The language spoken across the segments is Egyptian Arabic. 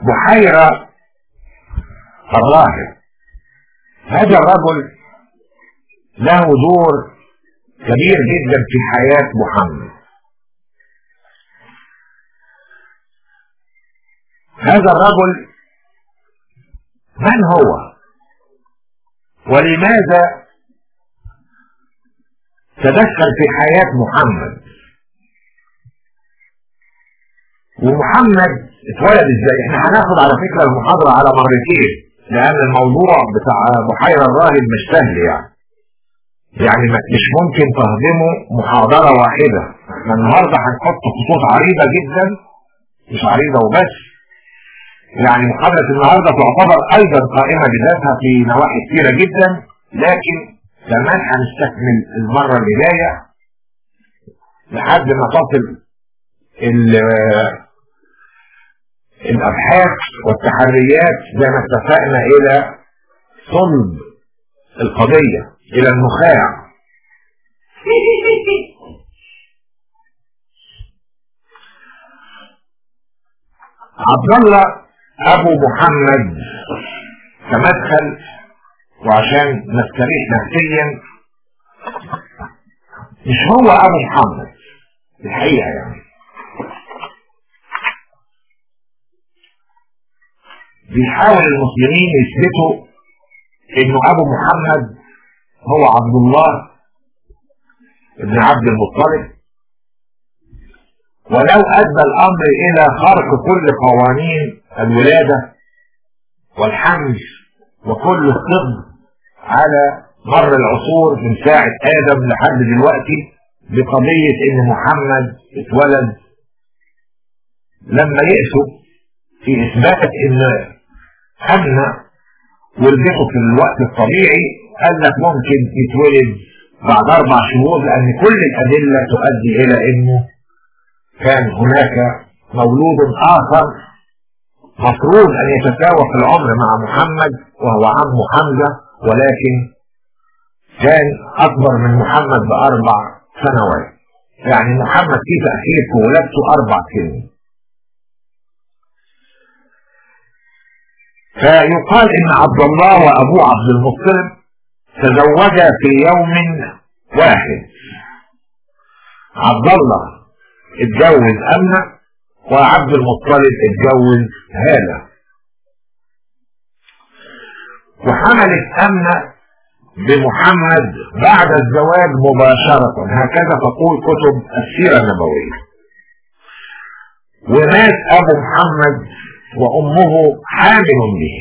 بحيرة الراهب هذا الرجل له دور كبير جدا في حياة محمد هذا الرجل من هو ولماذا تدخل في حياة محمد ومحمد اتولد ازاي احنا هناخد على فكرة المحاضرة على مرتين لان الموضوع بتاع بحيرة الراهب مش سهل يعني يعني مش ممكن تهضمه محاضرة واحدة احنا النهاردة هنحط خطوط عريضة جدا مش عريضة وبس يعني محاضرة النهاردة تعتبر ايضا قائمة بذاتها في نواحي كثيرة جدا لكن كمان هنستكمل المرة اللي جاية لحد ما تصل الابحاث والتحريات زي ما اتفقنا الى صلب القضية الى النخاع عبد الله ابو محمد كمدخل وعشان نستريح نفسيا مش هو ابو محمد الحقيقة يعني بيحاول المسلمين يثبتوا انه ابو محمد هو عبد الله ابن عبد المطلب ولو ادى الامر الى خرق كل قوانين الولادة والحمل وكل الطب على مر العصور من ساعة ادم لحد دلوقتي بقضية ان محمد اتولد لما يأسوا في اثبات ان أن ولدته في الوقت الطبيعي قال لك ممكن يتولد بعد أربع شهور لأن كل الأدلة تؤدي إلى أنه كان هناك مولود آخر مفروض أن يتساوى في العمر مع محمد وهو عم حمزة ولكن كان أكبر من محمد بأربع سنوات يعني محمد في تأخير في ولادته أربع سنين فيقال ان عبد الله وابوه عبد المطلب تزوجا في يوم واحد عبد الله اتجوز امنه وعبد المطلب اتجوز هاله وحملت امنه بمحمد بعد الزواج مباشرة هكذا تقول كتب السيرة النبوية ومات ابو محمد وامه حامل به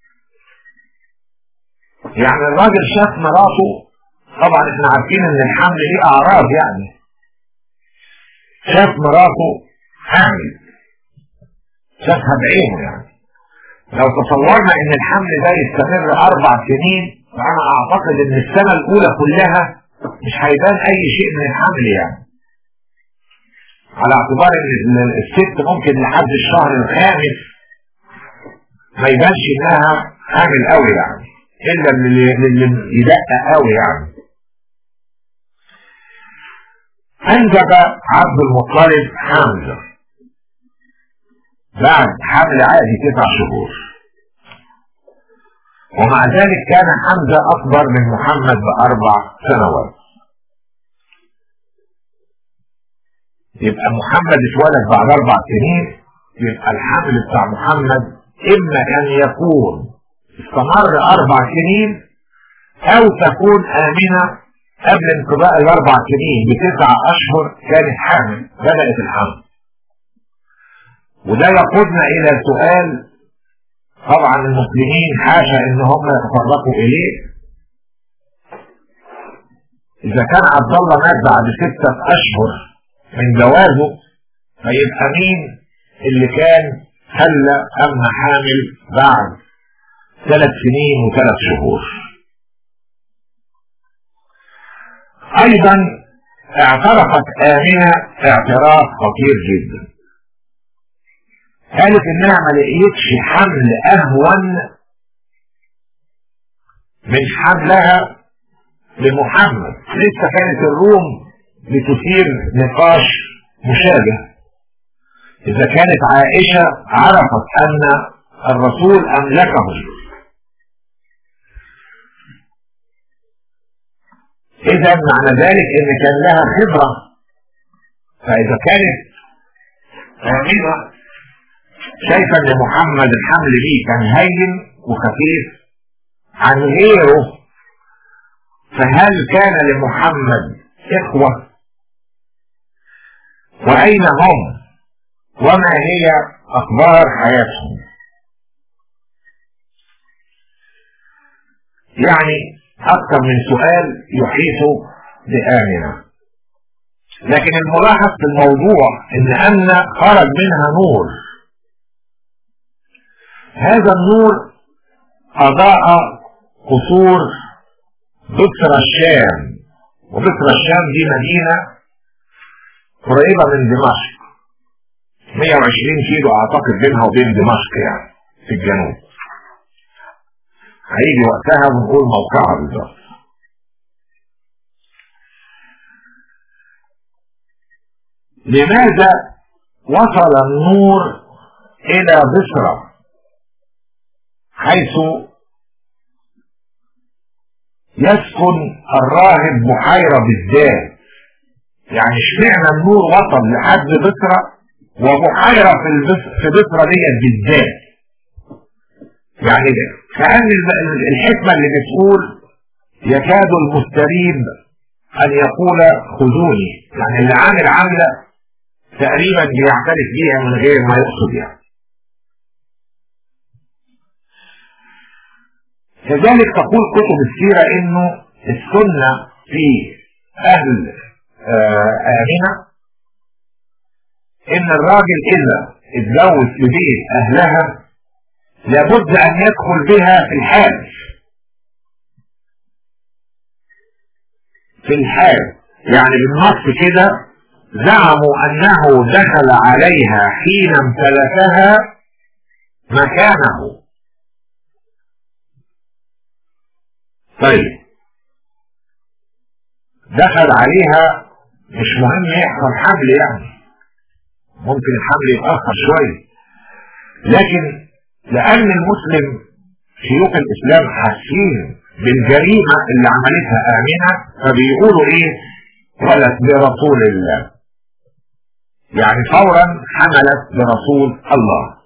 يعني الراجل شاف مراته طبعا احنا عارفين ان الحمل ليه اعراض يعني شاف مراته حامل شافها بعينه يعني لو تصورنا ان الحمل ده يستمر اربع سنين فانا اعتقد ان السنة الاولى كلها مش هيبان اي شيء من الحمل يعني على اعتبار ان الست ممكن لحد الشهر الخامس ما يبانش انها حامل قوي يعني الا اللي, اللي يدقق قوي يعني انجب عبد المطلب حمزه بعد حمل عادي تسع شهور ومع ذلك كان حمزه اكبر من محمد باربع سنوات يبقى محمد اتولد بعد اربع سنين يبقى الحمل بتاع محمد اما ان يكون استمر اربع سنين او تكون امنة قبل انقضاء الاربع سنين بتسع اشهر كانت حامل بدأت الحمل وده يقودنا الى سؤال طبعا المسلمين حاشا ان هم يتطرقوا اليه اذا كان عبد الله مات بعد ستة اشهر من جوازه فيبقى مين اللي كان خلى أم حامل بعد ثلاث سنين وثلاث شهور أيضا اعترفت آمنة اعتراف خطير جدا قالت انها ما لقيتش حمل اهون من حملها لمحمد لسه كانت الروم بتثير نقاش مشابه إذا كانت عائشة عرفت أن الرسول أملكه إذا معنى ذلك إن كان لها خبرة فإذا كانت آمنة شايفة إن محمد الحمل ليه كان هين وخفيف عن غيره فهل كان لمحمد إخوة وأين هم وما هي أخبار حياتهم يعني أكثر من سؤال يحيط بآمنة لكن الملاحظ في الموضوع إن أمنة خرج منها نور هذا النور أضاء قصور بصرى الشام وبصرى الشام دي مدينة قريبة من دمشق 120 كيلو اعتقد بينها وبين دمشق يعني في الجنوب هيجي وقتها ونقول موقعها بالظبط لماذا وصل النور الى بصرى حيث يسكن الراهب بحيرة بالذات يعني اشمعنى النور وصل لحد بصرى وبحيرة في في بصرى ديت بالذات يعني كأن الحكمة اللي بتقول يكاد المستريب أن يقول خذوني يعني اللي عامل عاملة تقريبا بيعترف بيها من غير ما يقصد يعني كذلك تقول كتب السيرة انه السنة في اهل آمنة ان الراجل اذا اتجوز في بيت اهلها لابد ان يدخل بها في الحال في الحال يعني بالنص كده زعموا انه دخل عليها حين امتلكها مكانه طيب دخل عليها مش مهم يحصل حمل يعني ممكن الحمل يتأخر شوية لكن لأن المسلم شيوخ الإسلام حاسين بالجريمة اللي عملتها آمنة فبيقولوا إيه ولت برسول الله يعني فورا حملت برسول الله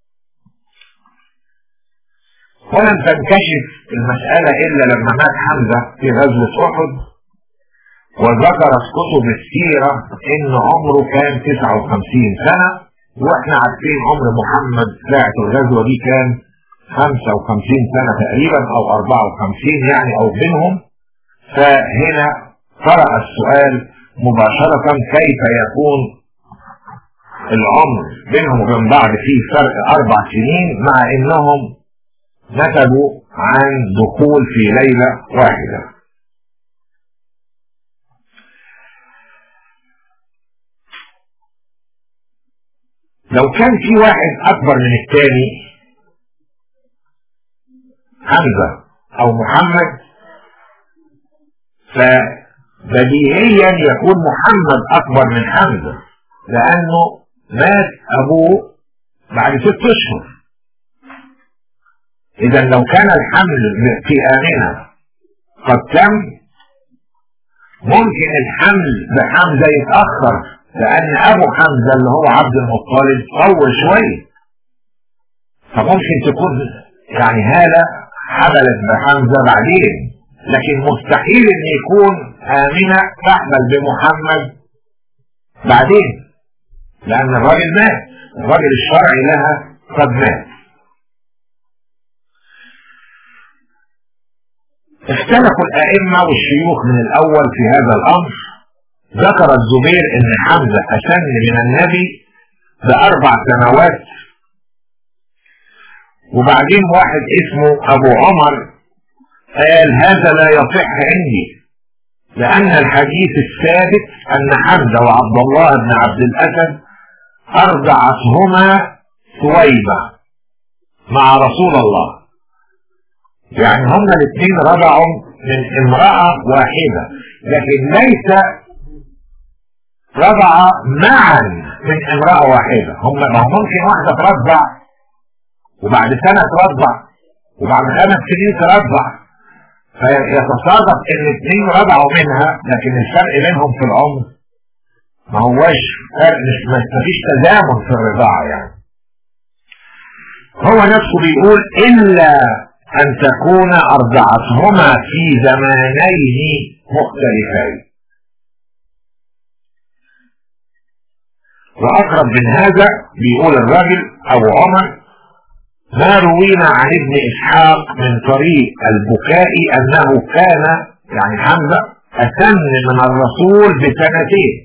ولم تنكشف المسألة إلا لما مات حمزة في غزوة أحد وذكرت كتب السيرة إن عمره كان 59 سنة وإحنا عارفين عمر محمد ساعة الغزوة دي كان 55 سنة تقريبا أو 54 يعني أو بينهم فهنا قرأ السؤال مباشرة كيف يكون العمر بينهم وبين بعض فيه فرق أربع سنين مع إنهم نتجوا عن دخول في ليلة واحدة لو كان في واحد أكبر من الثاني حمزة أو محمد فبديهيا يكون محمد أكبر من حمزة لأنه مات أبوه بعد ست أشهر إذا لو كان الحمل في آمنة قد تم ممكن الحمل بحمزة يتأخر لأن أبو حمزة اللي هو عبد المطلب طول شوية فممكن تكون يعني هالة حملت بحمزة بعدين لكن مستحيل ان يكون آمنة تحمل بمحمد بعدين لأن الراجل مات الراجل الشرعي لها قد مات اختلفوا الأئمة والشيوخ من الأول في هذا الأمر ذكر الزبير ان حمزة أسن من النبي بأربع سنوات وبعدين واحد اسمه أبو عمر قال هذا لا يصح عندي لأن الحديث الثابت أن حمزة وعبد الله بن عبد الأسد أرضعتهما ثويبة مع رسول الله يعني هما الاثنين رضعوا من امرأة واحدة لكن ليس رضع معا من امرأة واحدة هم ممكن واحدة ترضع وبعد سنة ترضع وبعد خمس سنين ترضع فيتصادف ان اثنين رضعوا منها لكن الفرق بينهم في العمر ما هوش فرق ما فيش تزامن في الرضاعة يعني هو نفسه بيقول إلا أن تكون أرضعتهما في زمانين مختلفين وأقرب من هذا بيقول الراجل أو عمر ما روينا عن ابن إسحاق من طريق البكاء أنه كان يعني حمزة أسن من الرسول بسنتين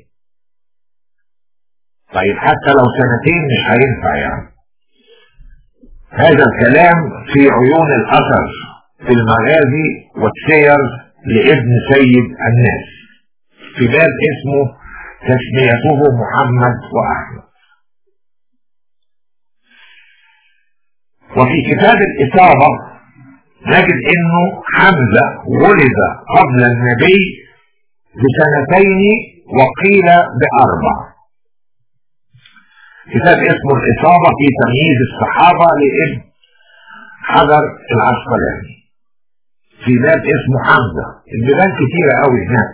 طيب حتى لو سنتين مش هينفع يعني هذا الكلام في عيون الأثر في المغازي والسير لابن سيد الناس في باب اسمه تسميته محمد وأحمد وفي كتاب الإصابة نجد انه حمزة ولد قبل النبي بسنتين وقيل بأربع كتاب اسمه الإصابة في تمييز الصحابة لابن حجر العسقلاني في باب اسمه حمزة البلاد كتيرة قوي هناك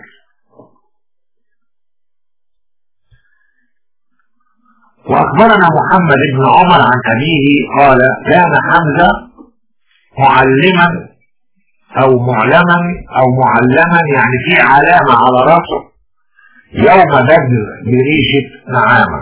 وأخبرنا محمد بن عمر عن أبيه قال كان حمزة معلما أو معلما أو معلما يعني في علامة على رأسه يوم بدر بريشة نعامة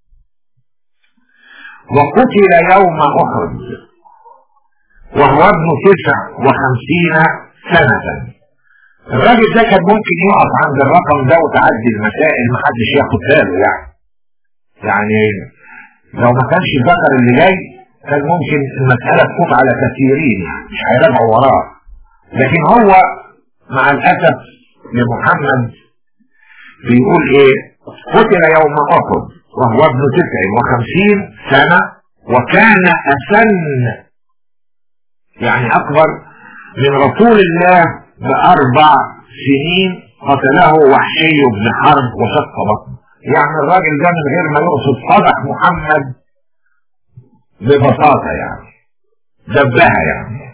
وقتل يوم أحد وهو ابن تسع وخمسين سنة الراجل ده كان ممكن يقف عند الرقم ده وتعدي المسائل محدش ياخد باله يعني يعني لو ما كانش ذكر اللي جاي كان ممكن المسألة تفوت على كثيرين يعني مش هيراجعوا وراه لكن هو مع الأسف لمحمد بيقول ايه قتل يوم أحد وهو ابن تسع وخمسين سنة وكان أسن يعني أكبر من رسول الله بأربع سنين قتله وحشي بن حرب وشق بطنه يعني الراجل ده من غير ما يقصد صدق محمد ببساطة يعني دبها يعني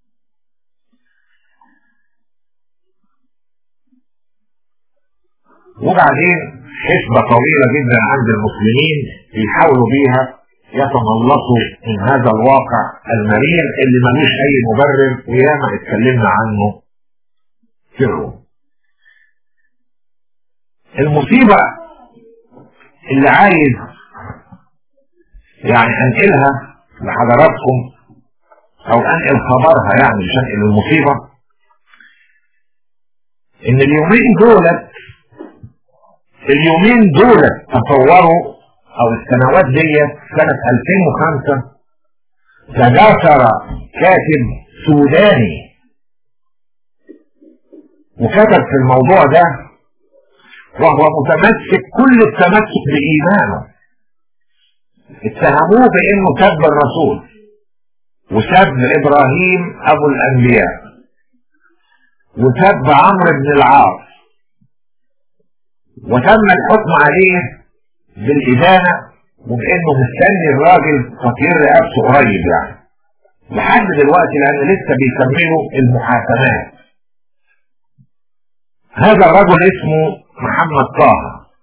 وبعدين حسبة طويلة جدا عند المسلمين يحاولوا بيها يتملصوا من هذا الواقع المرير اللي ملوش اي مبرر وياما اتكلمنا عنه في الروم المصيبة اللي عايز يعني انقلها لحضراتكم او انقل خبرها يعني مش انقل المصيبة ان اليومين دولت اليومين دولت تصوروا او السنوات دي سنة 2005 تجاسر كاتب سوداني وكتب في الموضوع ده وهو متمسك كل التمسك بإيمانه اتهموه بانه سب الرسول وسب ابراهيم ابو الانبياء وسب عمرو بن العاص وتم الحكم عليه بالإدانة وبانه مستني الراجل تطهير رقبته قريب يعني لحد دلوقتي لان لسه بيكملوا المحاكمات هذا الرجل اسمه محمد طه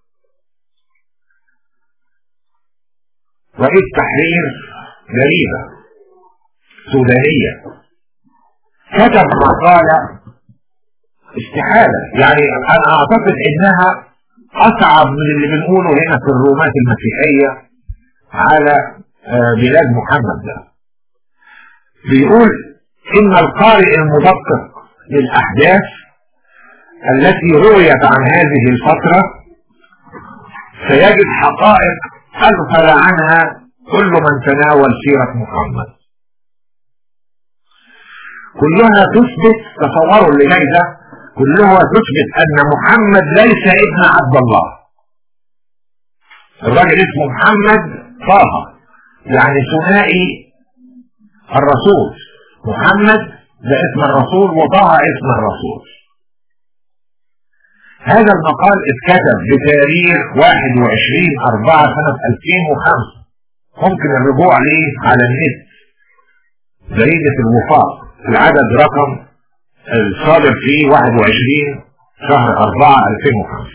رئيس تحرير جريدة سودانية كتب مقالة استحالة يعني انا اعتقد انها اصعب من اللي بنقوله هنا في الرومات المسيحية على بلاد محمد ده بيقول ان القارئ المدقق للاحداث التي رويت عن هذه الفترة سيجد حقائق أغفل عنها كل من تناول سيرة محمد كلها تثبت تصوروا اللي جاي ده كلها تثبت أن محمد ليس ابن عبد الله الراجل اسمه محمد طه يعني ثنائي الرسول محمد ده اسم الرسول وطه اسم الرسول هذا المقال اتكتب بتاريخ 21 4 سنة 2005 ممكن الرجوع ليه على النت جريدة الوفاق العدد رقم الصادر فيه 21 شهر 4 2005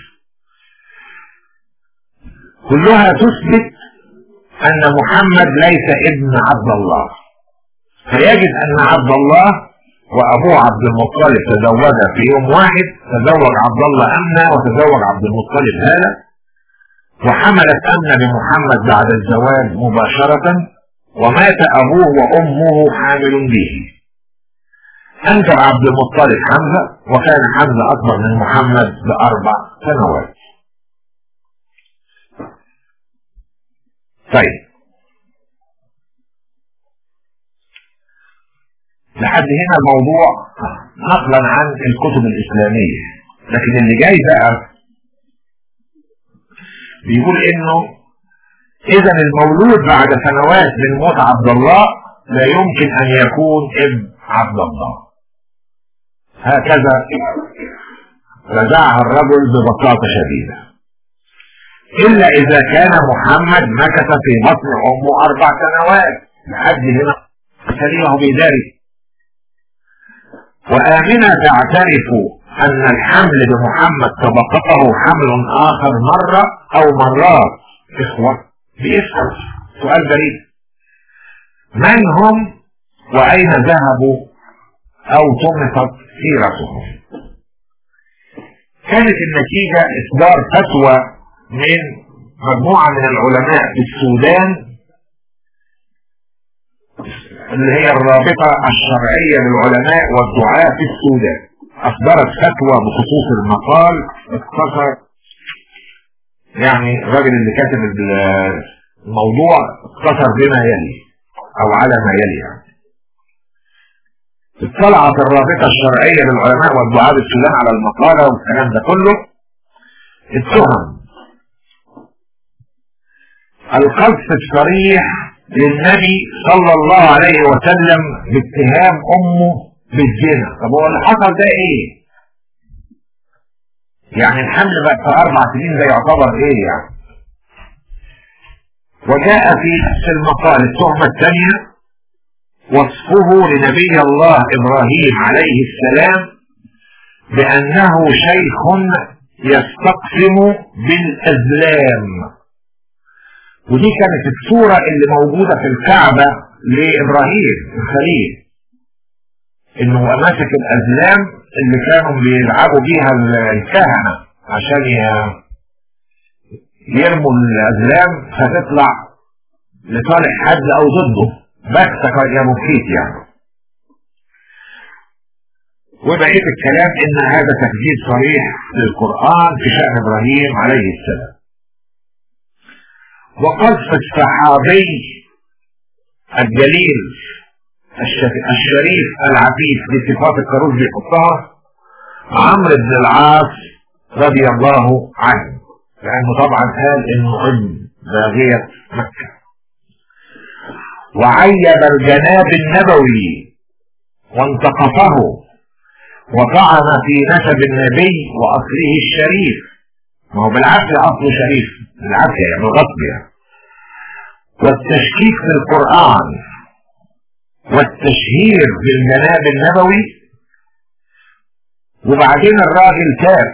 كلها تثبت أن محمد ليس ابن عبد الله فيجد أن عبد الله وأبوه عبد المطلب تزوجا في يوم واحد تزوج عبد الله أمنة وتزوج عبد المطلب هالة وحملت أمنة بمحمد بعد الزواج مباشرة ومات أبوه وأمه حامل به أنكر عبد المطلب حمزة وكان حمزة أكبر من محمد بأربع سنوات طيب لحد هنا الموضوع نقلا عن الكتب الإسلامية لكن اللي جاي بقى بيقول انه اذا المولود بعد سنوات من موت عبد الله لا يمكن ان يكون ابن عبد الله هكذا رجعها الرجل ببساطة شديدة إلا إذا كان محمد مكث في بطن أمه أربع سنوات لحد هنا سليمه بيداري وآمنة تعترف أن الحمل بمحمد سبقته حمل آخر مرة أو مرات إخوة بيسأل سؤال بريد من هم وأين ذهبوا أو طمست سيرتهم كانت النتيجة إصدار فتوى من مجموعة من العلماء في السودان اللي هي الرابطة الشرعية للعلماء والدعاء في السودان أصدرت فتوى بخصوص المقال اختصر يعني الراجل اللي كاتب الموضوع اختصر بما يلي أو على ما يلي يعني. اطلعت الرابطة الشرعية للعلماء والدعاء في السودان على المقالة والكلام ده كله التهم القذف الصريح للنبي صلى الله عليه وسلم باتهام امه بالزنا طب هو اللي حصل ده ايه يعني الحمل بقى في اربع سنين ده يعتبر ايه يعني وجاء في نفس المقال التهمة الثانية وصفه لنبي الله ابراهيم عليه السلام بانه شيخ يستقسم بالازلام ودي كانت الصورة اللي موجودة في الكعبة لإبراهيم الخليل انه ماسك الازلام اللي كانوا بيلعبوا بيها الكهنة عشان يرموا الازلام فتطلع لصالح حد او ضده بكتك يا مبكيت يعني وبقيت الكلام ان هذا تكذيب صريح للقرآن في شأن ابراهيم عليه السلام وقذف الصحابي الجليل الشريف العفيف بصفات الكروز بيحطها عمرو بن العاص رضي الله عنه لانه طبعا قال انه ابن باغية مكة وعيب الجناب النبوي وانتقصه وطعن في نسب النبي واصله الشريف ما هو بالعافية اصله شريف بالعافية يعني غصب يعني والتشكيك في القرآن والتشهير بالجناب النبوي وبعدين الراجل تاب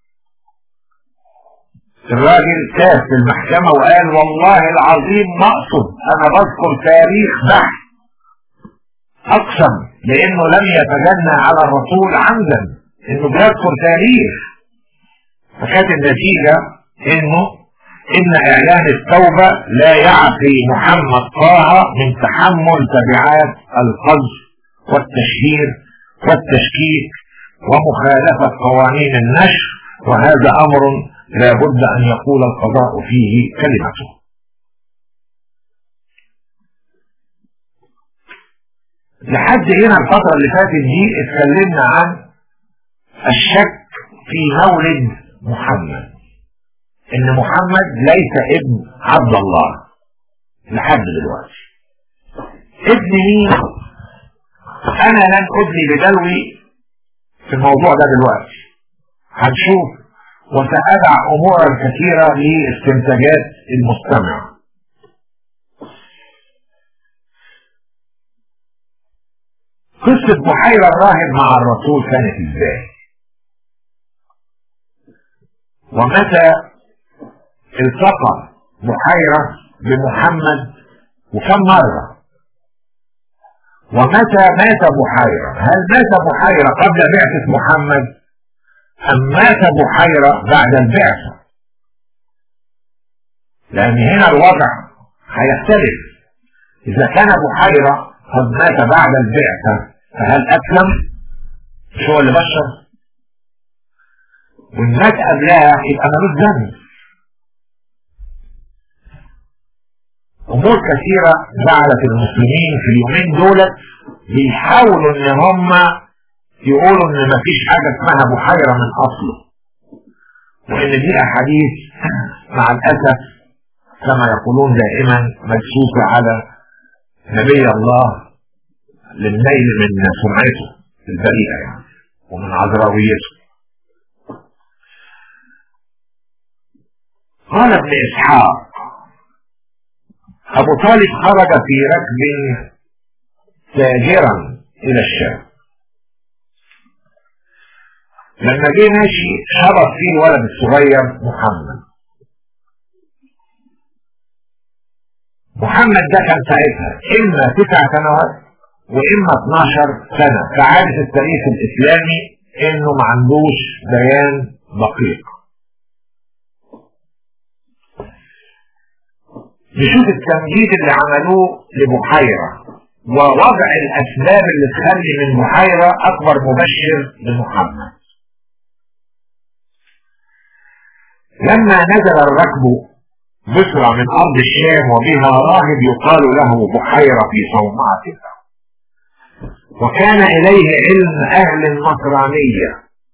الراجل تاب في المحكمة وقال والله العظيم مقصد انا بذكر تاريخ بحث اقسم لانه لم يتجنى على الرسول عمدا انه بيذكر تاريخ فكانت النتيجة انه إن إعلان التوبة لا يعفي محمد طه من تحمل تبعات القذف والتشهير والتشكيك ومخالفة قوانين النشر وهذا أمر لا بد أن يقول القضاء فيه كلمته لحد هنا الفترة اللي فاتت دي اتكلمنا عن الشك في مولد محمد ان محمد ليس ابن عبد الله لحد دلوقتي ابن مين انا لن ادلي بدلوي في الموضوع ده دلوقتي هنشوف وسأدع أمورا كثيرة لاستنتاجات المستمع قصة بحيرة الراهب مع الرسول كانت ازاي ومتى التقى بحيرة بمحمد وكم مرة ومتى مات بحيرة هل مات بحيرة قبل بعثة محمد أم مات بحيرة بعد البعثة لأن هنا الوضع هيختلف إذا كان بحيرة قد مات بعد البعثة فهل أسلم مش هو اللي بشر وإن مات قبلها يبقى ملوش ذنب أمور كثيرة جعلت المسلمين في اليومين دولت بيحاولوا إن هم يقولوا إن مفيش حاجة اسمها بحيرة من أصله وإن دي أحاديث مع الأسف كما يقولون دائما مدسوسة على نبي الله للنيل من سمعته البريئة يعني ومن عذراويته قال ابن إسحاق أبو طالب خرج في ركب تاجرا إلى الشام لما جه ماشي شرط فيه الولد الصغير محمد محمد ده كان ساعتها إما تسع سنوات وإما 12 سنة فعارف التاريخ الإسلامي إنه ما عندوش بيان دقيق نشوف التمجيد اللي عملوه لبحيرة ووضع الأسباب اللي تخلي من بحيرة أكبر مبشر لمحمد لما نزل الركب بصرة من أرض الشام وبها راهب يقال له بحيرة في صومعة وكان إليه علم أهل النصرانية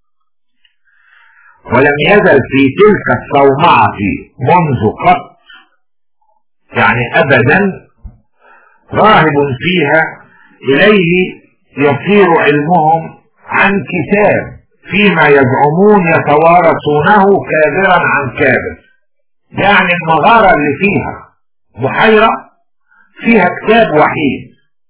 ولم يزل في تلك الصومعة منذ قط يعني أبدا راهب فيها إليه يصير علمهم عن كتاب فيما يزعمون يتوارثونه كابرا عن كابر يعني المغارة اللي فيها بحيرة فيها كتاب وحيد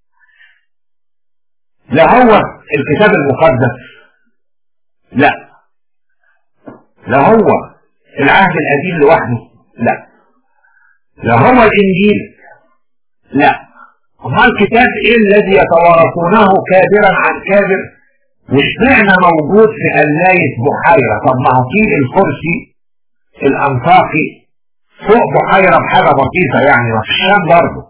لا هو الكتاب المقدس لا لا هو العهد القديم لوحده لا لا هو الانجيل لا هما الكتاب ايه الذي يتوارثونه كابرا عن كابر واشمعنى موجود في قلاية بحيرة طب ما هطيل الكرسي الانطاقي فوق بحيرة بحاجة بسيطة يعني ما فيش برضه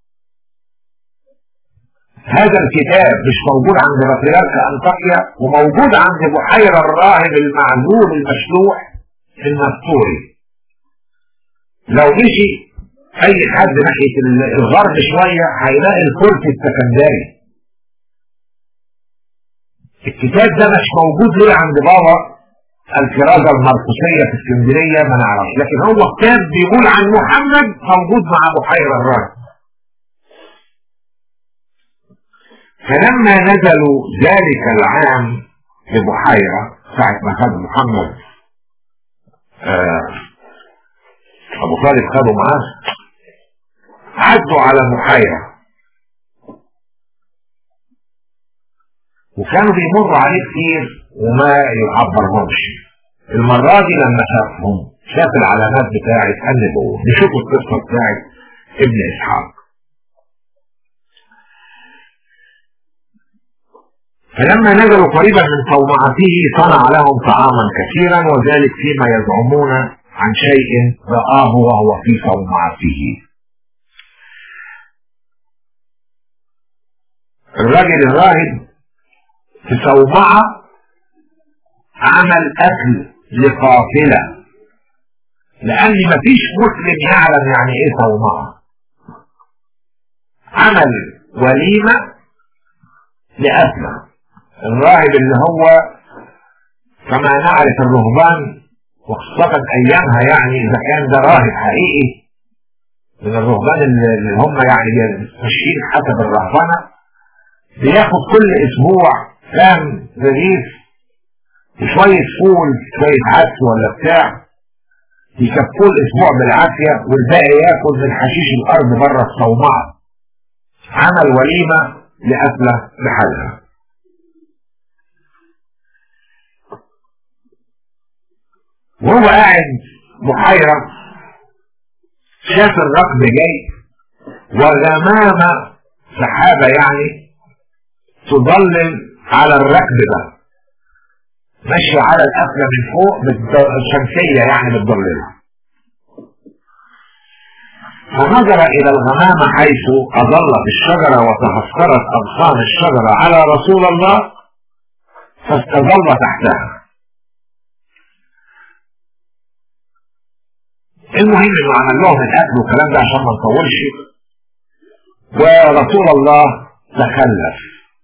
هذا الكتاب مش موجود عند بطريرك أنطاكيا وموجود عند بحيرة الراهب المعلول المشلوح المستوري لو مشي اي حد ناحية الغرب شوية هيلاقي الكرسي السكندري الكتاب ده مش موجود ليه عند بابا الكرازة المرقسية في اسكندرية ما نعرفش لكن هو كتاب بيقول عن محمد موجود مع بحيرة الراهب فلما نزلوا ذلك العام ببحيرة ساعة ما خد محمد آه أبو طالب خدوا معاه عدوا على بحيرة وكانوا بيمروا عليه كتير وما يعبرهمش المرة دي لما شافهم شاف العلامات بتاعت النبوة نشوفوا القصة بتاعت ابن إسحاق فلما نزلوا قريبا من صومعته صنع لهم طعاما كثيرا وذلك فيما يزعمون عن شيء رآه وهو في صومعته الراجل الراهب في صومعة عمل أكل لقافلة لأن مفيش مسلم يعلم يعني إيه صومعة عمل وليمة لأكله الراهب اللي هو كما نعرف الرهبان وخاصة أيامها يعني إذا كان ده راهب حقيقي من الرهبان اللي هم يعني ماشيين حسب الرهبنة بياخد كل أسبوع كام رغيف وشوية فول شوية عدس ولا بتاع يكفوه الاسبوع بالعافية والباقي ياكل من حشيش الارض بره الصومعة عمل وليمة لأكلة بحالها وهو قاعد بحيرة شاف الركب جاي وغمامة سحابة يعني تضلل على الركب ده ماشية على القفلة من فوق الشمسية يعني بتضللها فنظر إلى الغمامة حيث أظلت الشجرة وتفسرت أغصان الشجرة على رسول الله فاستظل تحتها المهم انه عمل لهم الاكل والكلام ده عشان ما نطولش ورسول الله تخلف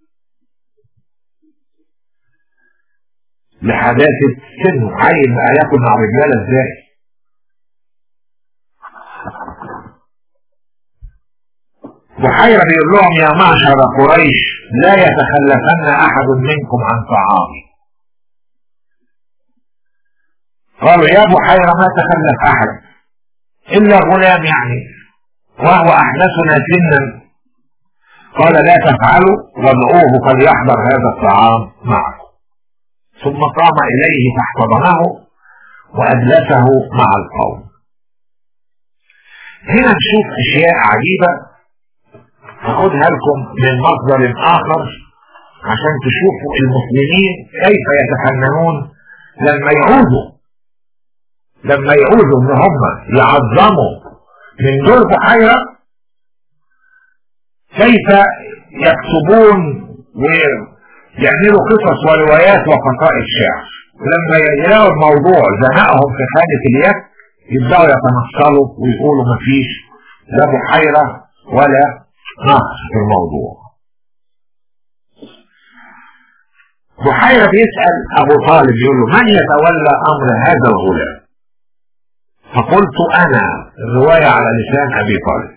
لحداثة سنه عايز بقى ياكل مع رجاله ازاي بحيرة بيقول لهم يا معشر قريش لا يتخلفن احد منكم عن طعامي قالوا يا بحيرة ما تخلف احد الا غلام يعني وهو احدثنا سنا قال لا تفعلوا وادعوه فليحضر هذا الطعام معكم ثم قام اليه فاحتضنه واجلسه مع القوم هنا نشوف اشياء عجيبه هاخدها لكم من مصدر اخر عشان تشوفوا المسلمين كيف يتفننون لما يعوزوا لما يعوزوا ان هم يعظموا من دول بحيرة كيف يكتبون ويعملوا قصص وروايات وقصائد شعر لما يلاقوا الموضوع زنقهم في خانة اليد يبدأوا يتنصلوا ويقولوا مفيش لا بحيرة ولا نقص في الموضوع بحيرة بيسأل أبو طالب يقول له من يتولى أمر هذا الغلام فقلت أنا الرواية على لسان أبي طالب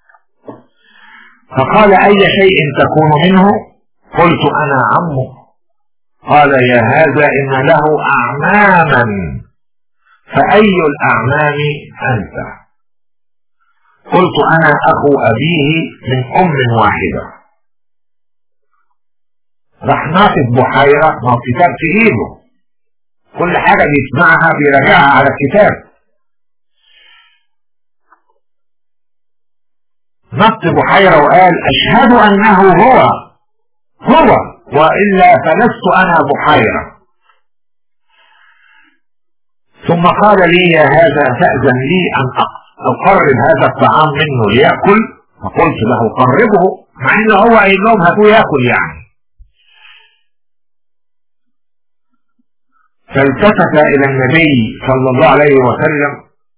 فقال أي شيء تكون منه قلت أنا عمه قال يا هذا إن له أعماما فأي الأعمام أنت قلت انا اخو ابيه من ام واحدة راح ناطط بحيرة ما الكتاب في ايده كل حاجة بيسمعها بيراجعها على الكتاب نط بحيرة وقال اشهد انه هو هو والا فلست انا بحيرة ثم قال لي يا هذا فأذن لي ان اقصد اقرب هذا الطعام منه ليأكل فقلت له قربه مع انه هو قايل لهم هاتوه ياكل يعني فالتفت الى النبي صلى الله عليه وسلم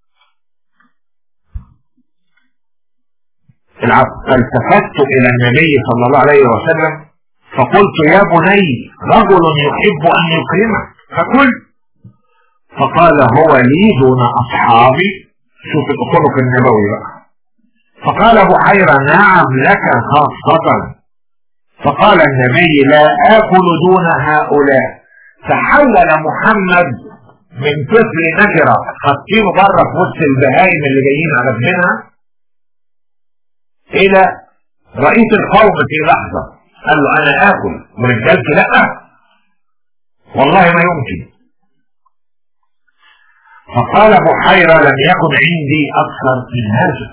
فالتفت الى النبي صلى الله عليه وسلم فقلت يا بني رجل يحب ان يكرمك فكل فقال هو لي دون اصحابي شوف الخلق النبوي بقى فقال ابو حيرة نعم لك خاصة فقال النبي لا اكل دون هؤلاء تحول محمد من طفل نجرة حاطينه بره في وسط البهايم اللي جايين على ابنها الى رئيس القوم في لحظة قال له انا اكل ورجالتي لا والله ما يمكن فقال بحيرة لم يكن عندي أكثر من هذا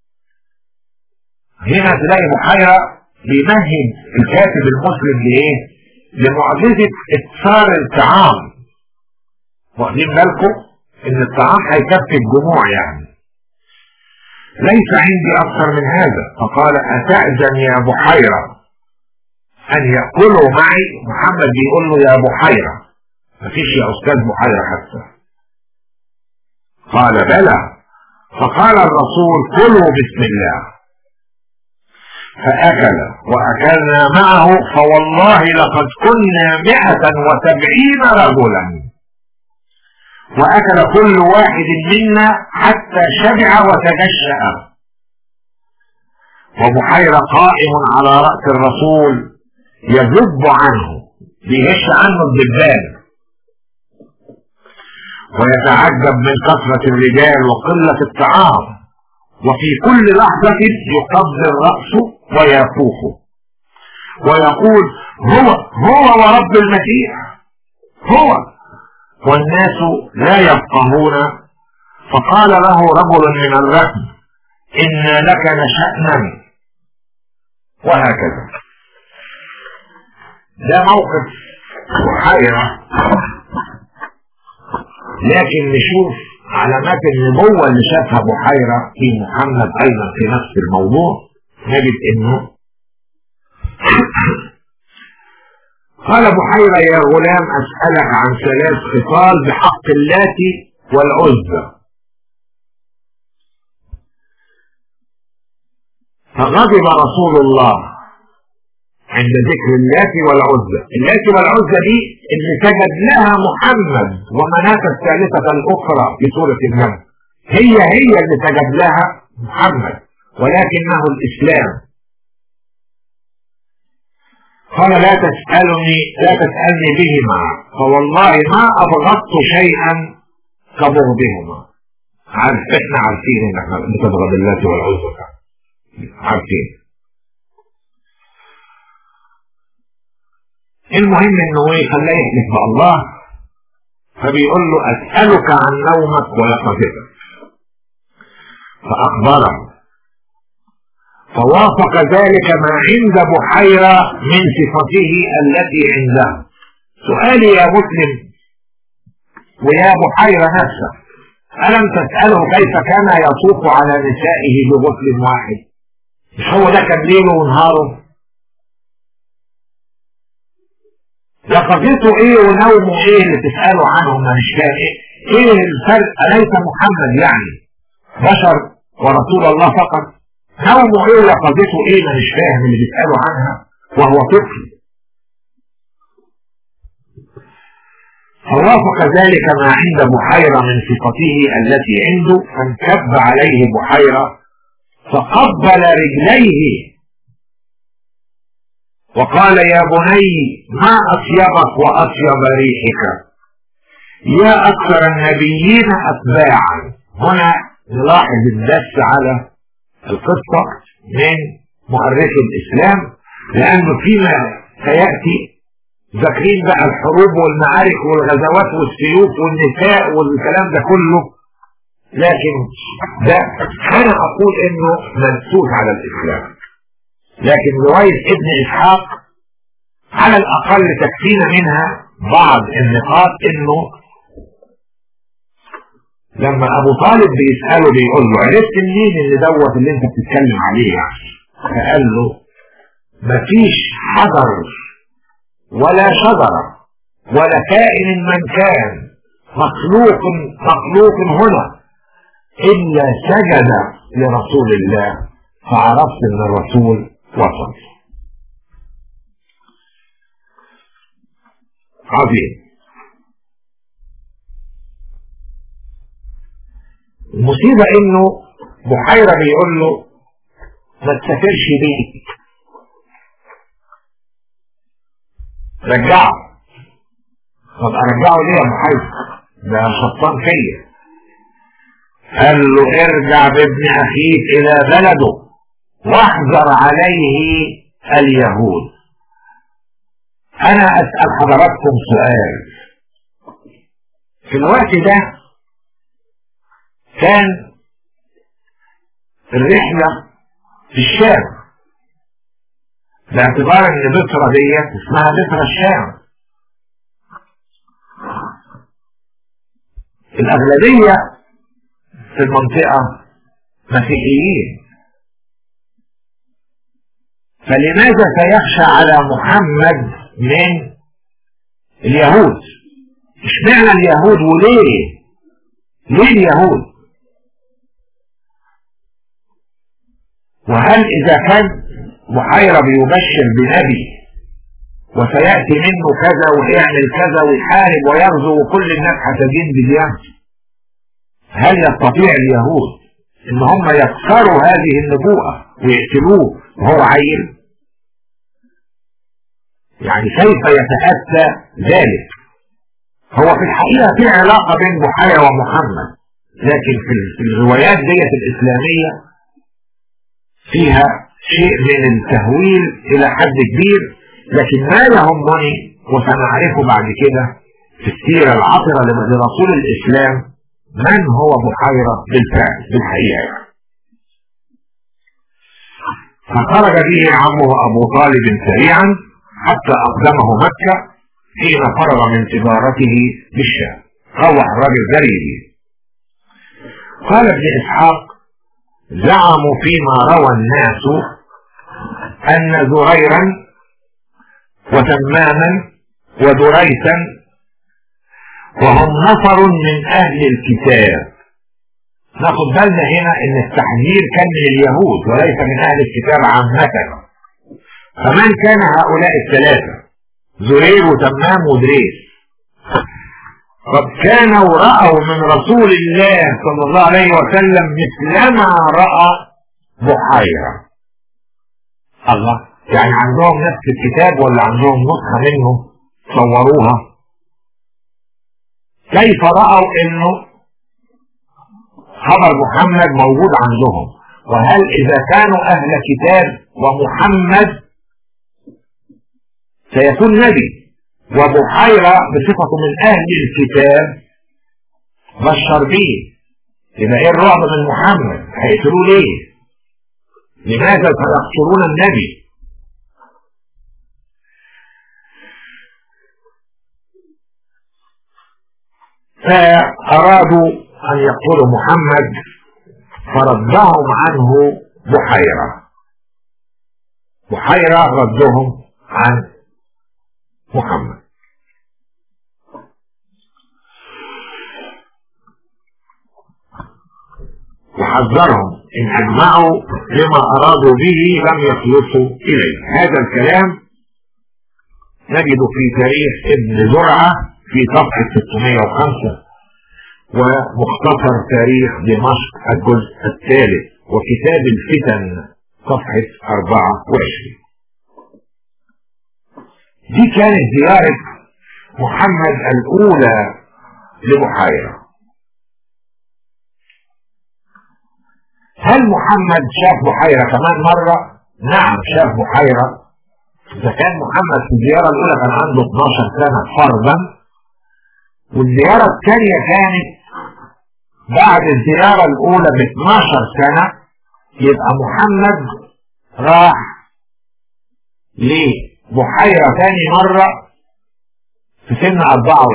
هنا تلاقي بحيرة بيمهد الكاتب المسلم لإيه؟ لمعجزة إكثار الطعام واخدين بالكم إن الطعام هيكفي الجموع يعني ليس عندي أكثر من هذا فقال أتأذن يا بحيرة أن يأكلوا معي محمد بيقول له يا بحيرة مفيش يا أستاذ بحيرة حتى قال بلى فقال الرسول كلوا بسم الله فأكل وأكلنا معه فوالله لقد كنا مئة وسبعين رجلا وأكل كل واحد منا حتى شبع وتجشأ وبحيرة قائم على رأس الرسول يذب عنه بيهش عنه الدبان ويتعجب من كثرة الرجال وقلة الطعام وفي كل لحظة يقبل رأسه ويفوح ويقول هو هو ورب المسيح هو والناس لا يفقهون فقال له رجل من الركب إن لك لشأنا وهكذا ده موقف محيرة لكن نشوف علامات النبوة اللي شافها بحيرة في محمد أيضا في نفس الموضوع نجد إنه قال بحيرة يا غلام أسألك عن ثلاث خصال بحق اللاتي والعزى فغضب رسول الله عند ذكر اللات والعزى اللات والعزى دي اللي سجد لها محمد ومناة الثالثة الأخرى في سورة النمل هي هي اللي سجد لها محمد ولكنه الإسلام قال لا تسألني لا تسألني بهما فوالله ما أبغضت شيئا كبغضهما عارف احنا عارفين ان احنا بتبغض اللات والعزى عارفين المهم انه ايه خلاه يحلف بالله فبيقول له اسألك عن نومك ويقظتك فأخبره فوافق ذلك ما عند بحيرة من صفته التي عنده سؤالي يا مسلم ويا بحيرة نفسه ألم تسأله كيف كان يطوف على نسائه بغسل واحد مش هو ده كان ليله ونهاره يقظته ايه ونومه ايه اللي تسألوا عنهم ما مش فاهم ايه ايه الفرق اليس محمد يعني بشر ورسول الله فقط نومه ايه ويقظته ايه ما مش فاهم اللي بيسألوا عنها وهو طفل فوافق ذلك ما عند بحيرة من صفته التي عنده فانكب عليه بحيرة فقبل رجليه وقال يا بني ما أطيبك وأطيب ريحك يا أكثر النبيين أتباعا هنا نلاحظ الدس على القصة من مؤرخ الإسلام لأنه فيما سيأتي ذاكرين بقى الحروب والمعارك والغزوات والسيوف والنساء والكلام ده كله لكن ده أنا أقول إنه منسوس على الإسلام لكن رواية ابن إسحاق على الأقل تكفينا منها بعض النقاط إنه لما أبو طالب بيسأله بيقول له عرفت منين اللي دوت اللي أنت بتتكلم عليه يعني فقال له مفيش حجر ولا شجرة ولا كائن من كان مخلوق مخلوق هنا إلا سجد لرسول الله فعرفت ان الرسول وصل عظيم المصيبة انه بحيرة بيقول له ما تسافرش بيه رجعه طب ارجعه ليه يا بحيرة ده شطان فيا قال له ارجع بابن اخيك الى بلده واحذر عليه اليهود انا اسأل حضراتكم سؤال في الوقت ده كان الرحلة في الشام باعتبار ان بصرة ديت اسمها بصرة الشام الاغلبية في المنطقة مسيحيين فلماذا سيخشى على محمد من اليهود اشمعنى اليهود وليه ليه اليهود وهل اذا كان محيرة بيبشر بنبي وسيأتي منه كذا ويعمل كذا ويحارب ويغزو وكل الناس هتدين بديانته هل يستطيع اليهود ان هم يكسروا هذه النبوءة ويقتلوه وهو عيل يعني كيف يتأتى ذلك هو في الحقيقة في علاقة بين بحيرة ومحمد لكن في الروايات ديت الإسلامية فيها شيء من التهويل إلى حد كبير لكن ما يهمني وسنعرفه بعد كده في السيرة العطرة لرسول الإسلام من هو بحيرة بالفعل بالحقيقة فخرج به عمه أبو طالب سريعا حتى أقدمه مكة حين فرغ من تجارته بالشام روح الراجل جريه قال ابن إسحاق زعموا فيما روى الناس أن زهيرا وتماما ودريسا وهم نفر من أهل الكتاب ناخد بالنا هنا ان التحذير كان من اليهود وليس من اهل الكتاب عامة فمن كان هؤلاء الثلاثة زهير وتمام ودريس قد كانوا رأوا من رسول الله صلى الله عليه وسلم مثلما رأى بحيرة الله يعني عندهم نفس الكتاب ولا عندهم نسخة منه صوروها كيف رأوا انه خبر محمد موجود عندهم وهل اذا كانوا اهل كتاب ومحمد سيكون نبي وبحيرة بصفته من اهل الكتاب بشر به يبقى ايه الرعب من محمد هيقتلوه ليه لماذا سيقتلون النبي فأرادوا أن يقتلوا محمد فردهم عنه بحيرة بحيرة ردهم عن محمد وحذرهم إن أجمعوا لما أرادوا به لم يخلصوا إليه هذا الكلام نجد في تاريخ ابن زرعة في صفحة 605 ومختصر تاريخ دمشق الجزء الثالث وكتاب الفتن صفحة 24 دي كانت زيارة محمد الأولى لبحيرة هل محمد شاف بحيرة كمان مرة؟ نعم شاف بحيرة إذا كان محمد في الزيارة الأولى كان عنده 12 سنة فرضا والزيارة الثانية كانت بعد الزيارة الأولى ب 12 سنة يبقى محمد راح لبحيرة ثاني مرة في سن 24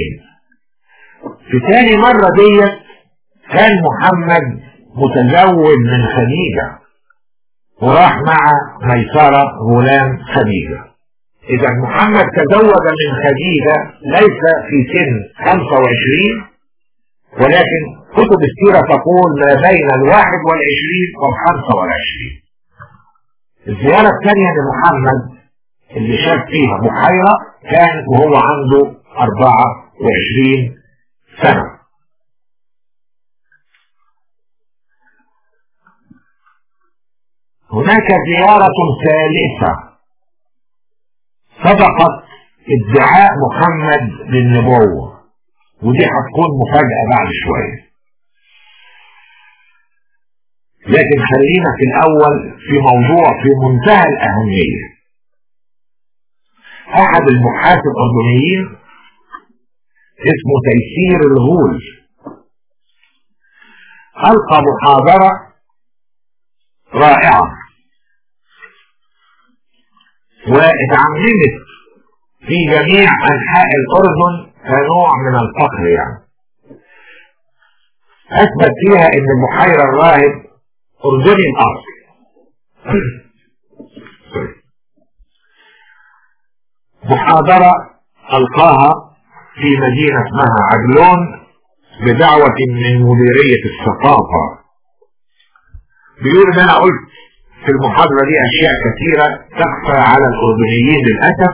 في ثاني مرة ديت كان محمد متزوج من خديجة وراح مع ميسرة غلام خديجة إذا محمد تزوج من خديجة ليس في سن 25 ولكن كتب السيرة تقول ما بين الواحد والعشرين والخمسة والعشرين الزيارة الثانية لمحمد اللي شاف فيها بحيرة كانت وهو عنده 24 سنة هناك زيارة ثالثة سبقت ادعاء محمد للنبوة ودي هتكون مفاجأة بعد شوية لكن خلينا في الأول في موضوع في منتهى الأهمية أحد البحاث الأردنيين اسمه تيسير الغول ألقى محاضرة رائعة واتعممت في جميع أنحاء الأردن كنوع من الفقر يعني أثبت فيها إن البحيرة الراهب أردني الأصل محاضرة ألقاها في مدينة اسمها عجلون بدعوة من مديرية الثقافة بيقول ان انا قلت في المحاضرة دي اشياء كثيرة تخفى على الاردنيين للأسف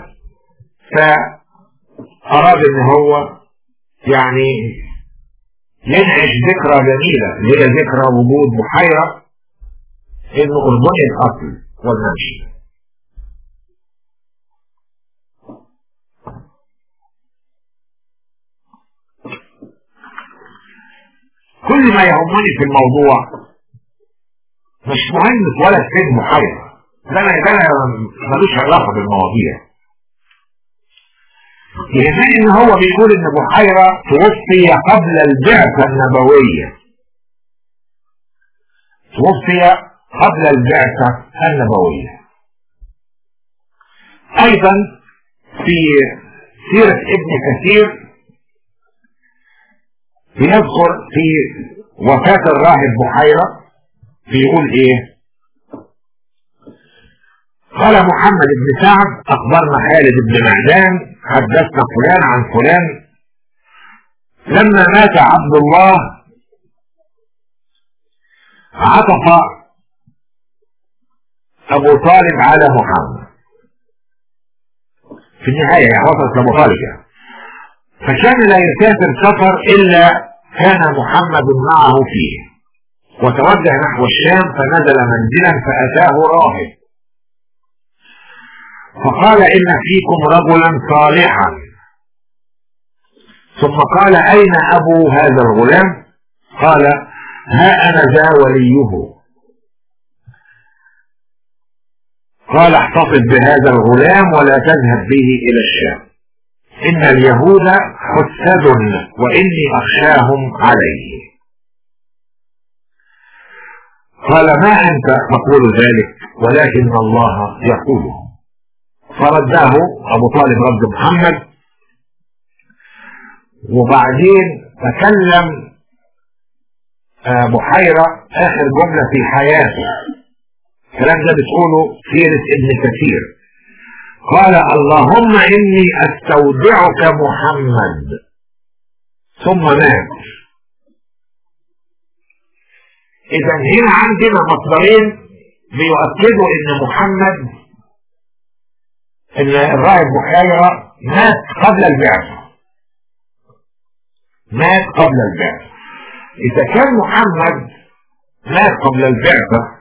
فاراد ان هو يعني ينعش ذكرى جميلة اللي هي ذكرى وجود بحيرة انه اردني الاصل والنمشي كل ما يهمني في الموضوع مش مهم ولا سن محيرة ده انا ده انا ملوش علاقة بالمواضيع يهمني ان هو بيقول ان بحيرة توفي قبل البعثة النبوية توفي قبل البعثة النبوية ايضا في سيرة ابن كثير بيذكر في وفاة الراهب بحيرة بيقول ايه قال محمد بن سعد اخبرنا خالد بن معدان حدثنا فلان عن فلان لما مات عبد الله عطف ابو طالب على محمد في النهاية يعني وصلت لابو طالب يعني فكان لا يسافر سفر الا كان محمد معه فيه وتوجه نحو الشام فنزل منزلا فاتاه راهب فقال ان فيكم رجلا صالحا ثم قال اين ابو هذا الغلام قال ها انا ذا وليه قال احتفظ بهذا الغلام ولا تذهب به الى الشام إن اليهود حسد وإني أخشاهم عليه قال ما أنت تقول ذلك ولكن الله يقوله فرداه أبو طالب رد محمد وبعدين تكلم بحيرة آخر جملة في حياته الكلام ده بتقوله سيرة ابن كثير قال اللهم إني أستودعك محمد ثم مات إذا هنا عندنا مصدرين بيؤكدوا إن محمد إن الراهب بحيرة مات قبل البعثة مات قبل البعثة إذا كان محمد مات قبل البعثة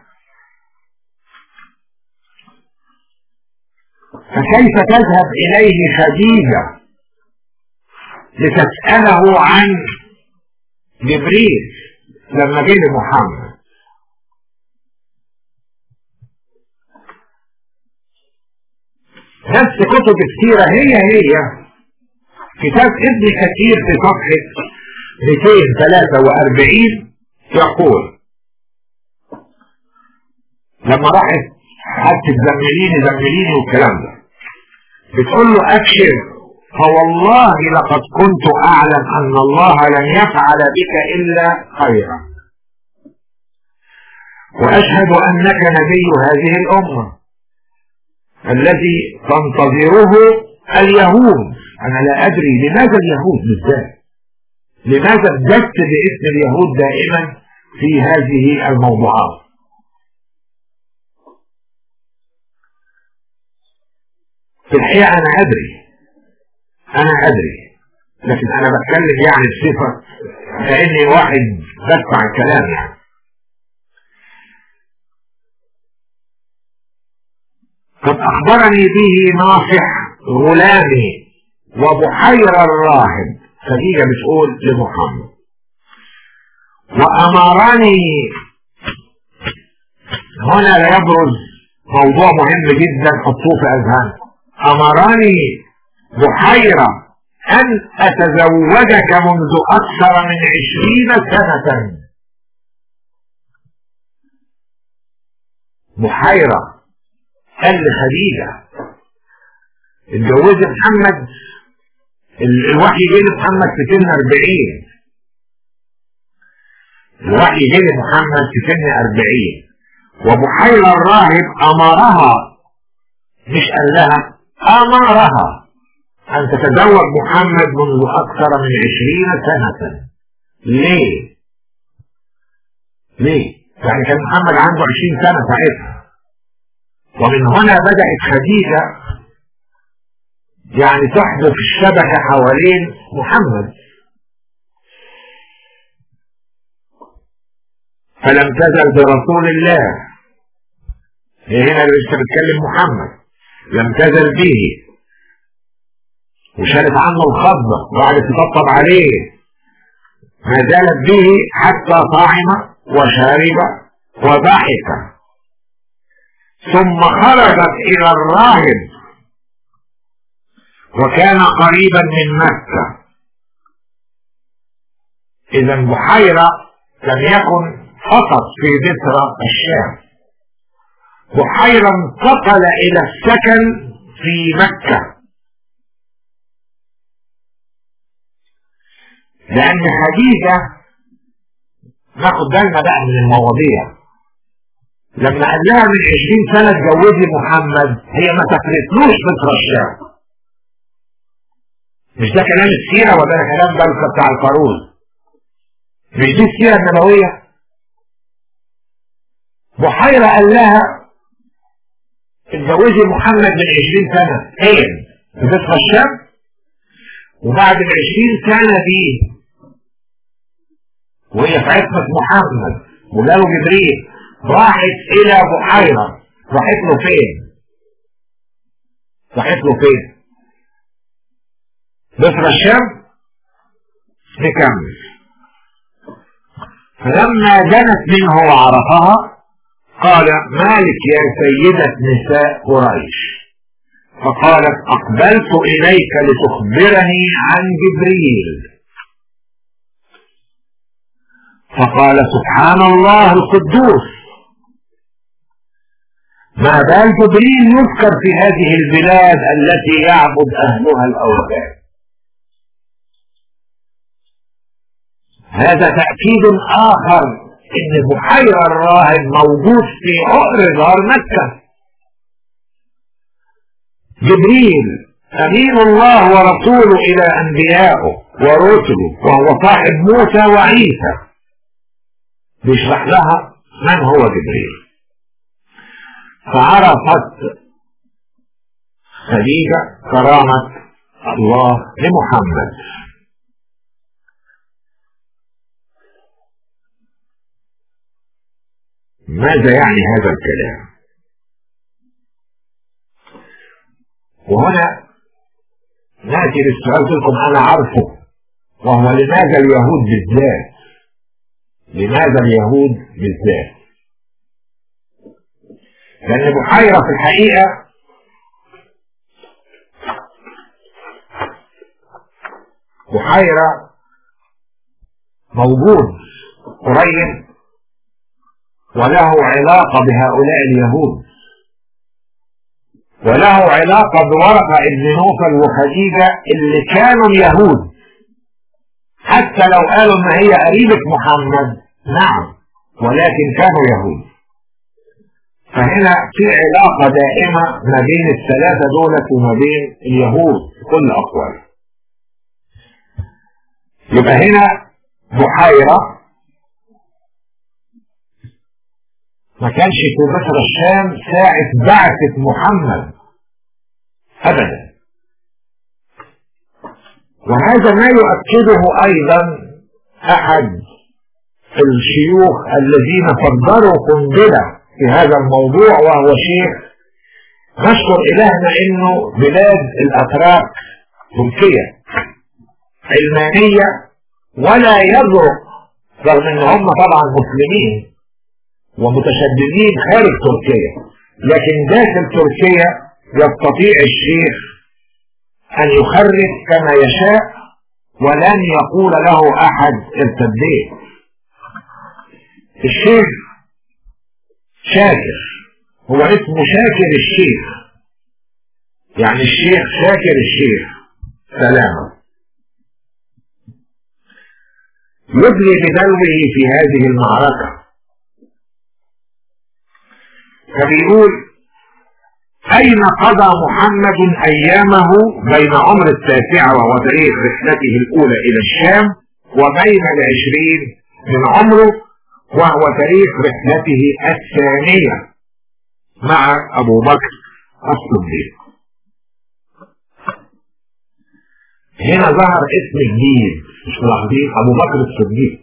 فكيف تذهب إليه خديجة لتسأله عن جبريل لما جه لمحمد نفس كتب السيرة هي هي كتاب ابن كثير في صفحة 243 يقول لما راحت حتى تزمليني زمليني والكلام ده بتقول له ابشر فوالله لقد كنت اعلم ان الله لن يفعل بك الا خيرا واشهد انك نبي هذه الامه الذي تنتظره اليهود انا لا ادري لماذا اليهود بالذات لماذا ابتدت باسم اليهود دائما في هذه الموضوعات في الحقيقة أنا أدري أنا أدري لكن أنا بتكلم يعني بصفة كأني واحد بسمع الكلام يعني قد أخبرني به ناصح غلامي وبحير الراهب خديجة بتقول لمحمد وأمرني هنا لا يبرز موضوع مهم جدا حطوه في أذهانكم أمرني بحيرة أن أتزوجك منذ أكثر من عشرين سنة بحيرة قال لخديجة اتجوزت محمد الوحي جه لمحمد في سن 40 الوحي جه لمحمد في سن 40 وبحيرة الراهب أمرها مش قال لها أمرها أن تتزوج محمد منذ أكثر من عشرين سنة ليه؟ ليه؟ يعني كان محمد عنده عشرين سنة ساعتها ومن هنا بدأت خديجة يعني تحدث الشبكة حوالين محمد فلم تزل برسول الله هي هنا اللي لسه بتكلم محمد لم تزل به وشالت عنه الخضة وقعدت تطبطب عليه ما زالت به حتى طعم وشرب وضحك ثم خرجت إلى الراهب وكان قريبا من مكة إذا بحيرة لم يكن فقط في بتر الشام بحيرة انتقل إلى السكن في مكة لأن خديجة ناخد بالنا بقى من المواضيع لما قال لها من 20 سنة اتجوزي محمد هي ما سافرتلوش مصر الشام مش ده كلام السيرة ولا ده كلام ده بتاع القارون مش دي السيرة النبوية بحيرة قال لها اتجوزي محمد من 20 سنة فين؟ في مصر الشام وبعد ال 20 سنة دي وهي في عصمة محمد وجاله جبريل راحت إلى بحيرة راحت له فين؟ راحت له فين؟ مصر الشام نكمل فلما دنت منه وعرفها قال مالك يا سيدة نساء قريش فقالت أقبلت إليك لتخبرني عن جبريل فقال سبحان الله القدوس ما بال جبريل يذكر في هذه البلاد التي يعبد أهلها الأوثان هذا تأكيد آخر إن بحيرة الراهب موجود في عقر دار مكة جبريل أمين الله ورسوله إلى أنبيائه ورسله وهو صاحب موسى وعيسى بيشرح لها من هو جبريل فعرفت خديجة كرامة الله لمحمد ماذا يعني هذا الكلام وهنا نأتي للسؤال لكم أنا عارفه وهو لماذا اليهود بالذات لماذا اليهود بالذات لأن بحيرة في الحقيقة بحيرة موجود قريب وله علاقة بهؤلاء اليهود وله علاقة بورقة ابن نوفل وخديجة اللي كانوا اليهود حتى لو قالوا ان هي قريبة محمد نعم ولكن كانوا يهود فهنا في علاقة دائمة ما بين الثلاثة دولة وما بين اليهود في كل أقوال يبقى هنا بحيرة ما كانش في مصر الشام ساعة بعثة محمد أبدا وهذا ما يؤكده أيضا أحد الشيوخ الذين فجروا قنبلة في هذا الموضوع وهو شيخ نشكر إلهنا إنه بلاد الأتراك تركيا علمانية ولا يجرؤ رغم إن هم طبعا مسلمين ومتشددين خارج تركيا لكن داخل تركيا يستطيع الشيخ أن يخرج كما يشاء ولن يقول له أحد ارتديت الشيخ شاكر هو اسمه شاكر الشيخ يعني الشيخ شاكر الشيخ سلامة يبلي بدلوه في هذه المعركة فبيقول أين قضى محمد أيامه بين عمر التاسعة وهو تاريخ رحلته الأولى إلى الشام وبين العشرين من عمره وهو تاريخ رحلته الثانية مع أبو بكر الصديق هنا ظهر اسم جديد مش ملاحظين أبو بكر الصديق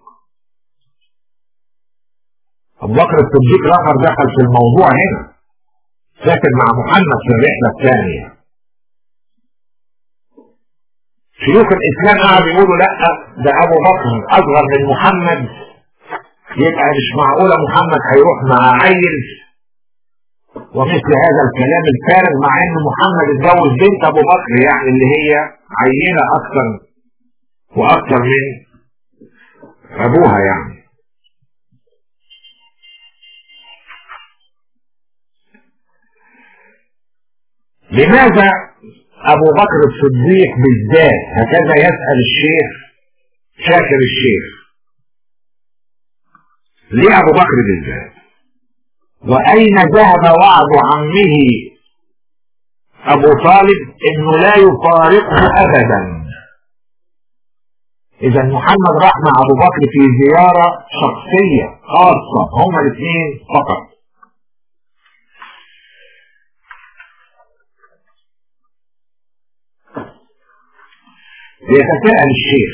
أبو بكر الصديق الآخر دخل في الموضوع هنا ساكن مع محمد في الرحلة الثانية شيوخ الاسلام قعدوا يقولوا لا ده ابو بكر اصغر من محمد يبقى مش معقوله محمد هيروح مع عيل ومثل هذا الكلام الفارغ مع ان محمد اتجوز بنت ابو بكر يعني اللي هي عينه اكثر واكثر من ابوها يعني لماذا ابو بكر الصديق بالذات هكذا يسأل الشيخ شاكر الشيخ ليه ابو بكر بالذات واين ذهب وعد عمه ابو طالب انه لا يفارقه ابدا اذا محمد راح مع ابو بكر في زيارة شخصية خاصة هما الاثنين فقط يتساءل الشيخ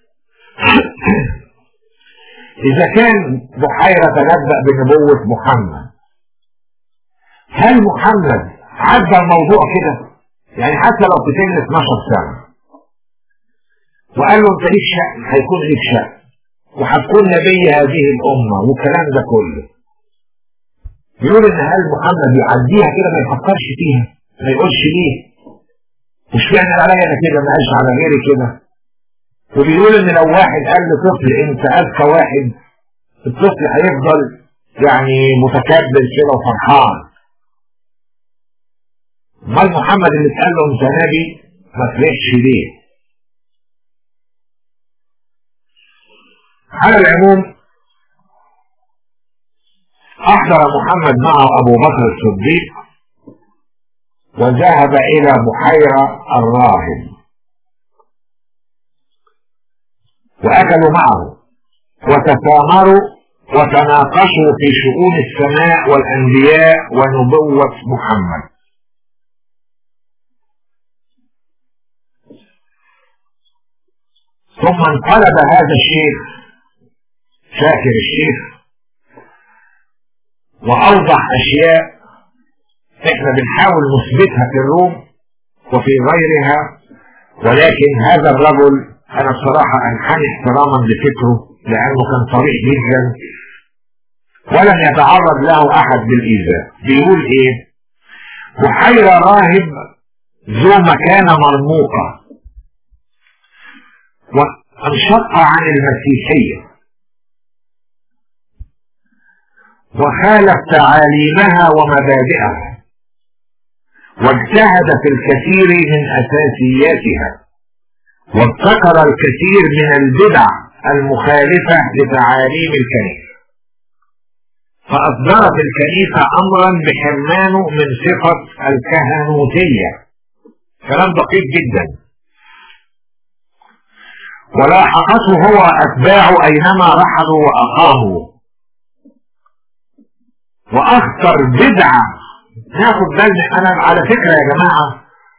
إذا كان بحيرة تنبأ بنبوة محمد هل محمد عدى الموضوع كده؟ يعني حتى لو في سن 12 سنة وقال له انت ليك شأن هيكون ليك شأن وهتكون نبي هذه الأمة والكلام ده كله يقول ان هل محمد يعديها كده ما يفكرش فيها ما يقولش ليه مش معنى عليا انا كده ما قالش على غيري كده وبيقول ان لو واحد قال لطفل انت اذكى واحد الطفل هيفضل يعني متكبر كده وفرحان امال محمد اللي اتقال له انت نبي ما فرحش ليه على العموم احضر محمد معه ابو بكر الصديق وذهب الى بحيرة الراهب واكلوا معه وتسامروا وتناقشوا في شؤون السماء والانبياء ونبوة محمد ثم انقلب هذا الشيخ شاكر الشيخ واوضح اشياء احنا بنحاول نثبتها في الروم وفي غيرها ولكن هذا الرجل انا بصراحة انحني احتراما لفكره لانه كان صريح جدا ولم يتعرض له احد بالايذاء بيقول ايه بحيرة راهب ذو مكانة مرموقة وانشق عن المسيحية وخالف تعاليمها ومبادئها واجتهد في الكثير من اساسياتها وابتكر الكثير من البدع المخالفة لتعاليم الكنيسة فأصدرت الكنيسة أمرا بحرمانه من صفة الكهنوتية كلام دقيق جدا ولاحقته هو أتباعه أينما رحلوا وأقاموا واخطر بدعة ناخد بالنا انا على فكرة يا جماعة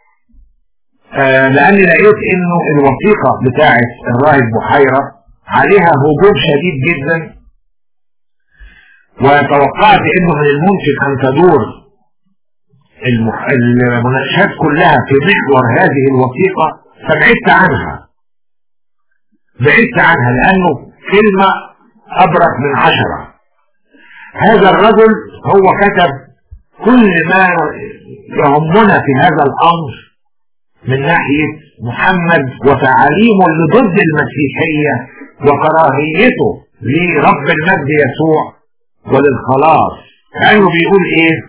آه لاني لقيت انه الوثيقة بتاعت الراهب بحيرة عليها هجوم شديد جدا وتوقعت انه من الممكن ان تدور المح... المناقشات كلها في محور هذه الوثيقة فبعدت عنها بعدت عنها لانه كلمة ابرك من عشرة هذا الرجل هو كتب كل ما يهمنا في هذا الامر من ناحية محمد وتعاليمه اللي ضد المسيحية وكراهيته لرب المجد يسوع وللخلاص لانه بيقول ايه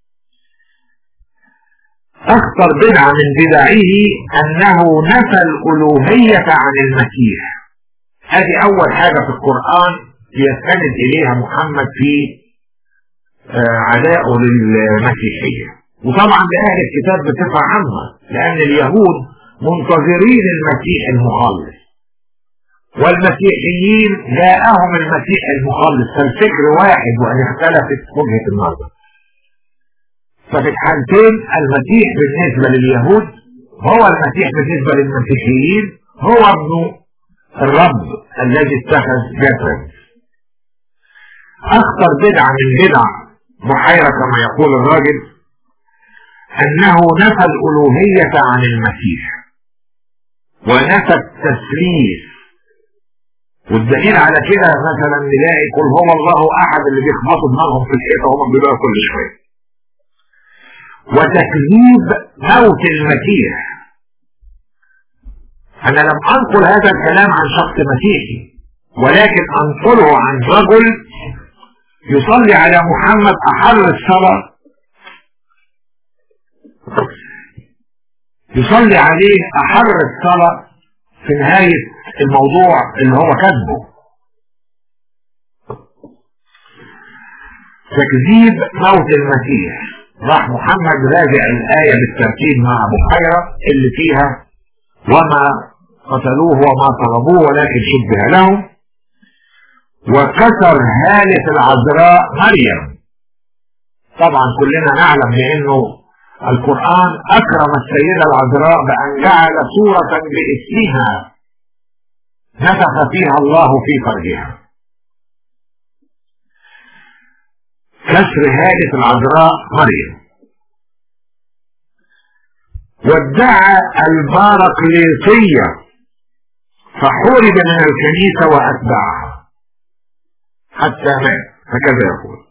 اخطر بدعة من بدعه انه نفى الالوهية عن المسيح هذه اول حاجة في القرآن يستند اليها محمد في عدائه للمسيحية وطبعا لأهل الكتاب بصفة عامة لأن اليهود منتظرين المسيح المخلص والمسيحيين جاءهم المسيح المخلص فالفكر واحد وأن اختلفت وجهة النظر ففي الحالتين المسيح بالنسبة لليهود هو المسيح بالنسبة للمسيحيين هو ابن الرب الذي اتخذ جسد أخطر بدعة من بدع بحيرة كما يقول الراجل أنه نفى الألوهية عن المسيح ونفى التسليس والدليل على كده مثلا نلاقي قل هو الله احد اللي بيخبطوا دماغهم في الحيطه وهم بيبقوا كل شويه وتكذيب موت المسيح انا لم انقل هذا الكلام عن شخص مسيحي ولكن انقله عن رجل يصلي على محمد احر الصلاه يصلي عليه احر الصلاه في نهايه الموضوع اللي هو كاتبه تكذيب موت المسيح راح محمد راجع الآية بالترتيب مع بحيرة اللي فيها وما قتلوه وما طلبوه ولكن شبه لهم وكسر هالة العذراء مريم طبعا كلنا نعلم بأنه القرآن أكرم السيدة العذراء بأن جعل سورة باسمها نفخ فيها الله في فرجها كسر هالة العذراء مريم وادعى البارقليطية فحورب من الكنيسة وأتباعها حتى مات هكذا يقول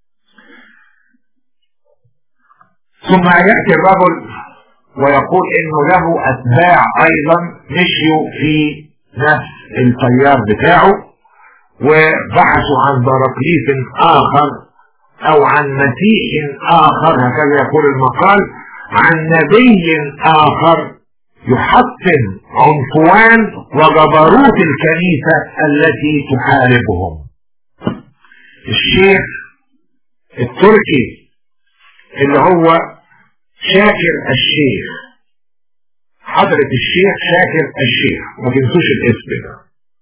ثم يأتي الرجل ويقول انه له اتباع ايضا مشيوا في نفس التيار بتاعه وبحثوا عن براكليس اخر او عن مسيح اخر هكذا يقول المقال عن نبي اخر يحطم عنفوان وجبروت الكنيسة التي تحاربهم الشيخ التركي اللي هو شاكر الشيخ حضرة الشيخ شاكر الشيخ ما تنسوش الاسم ده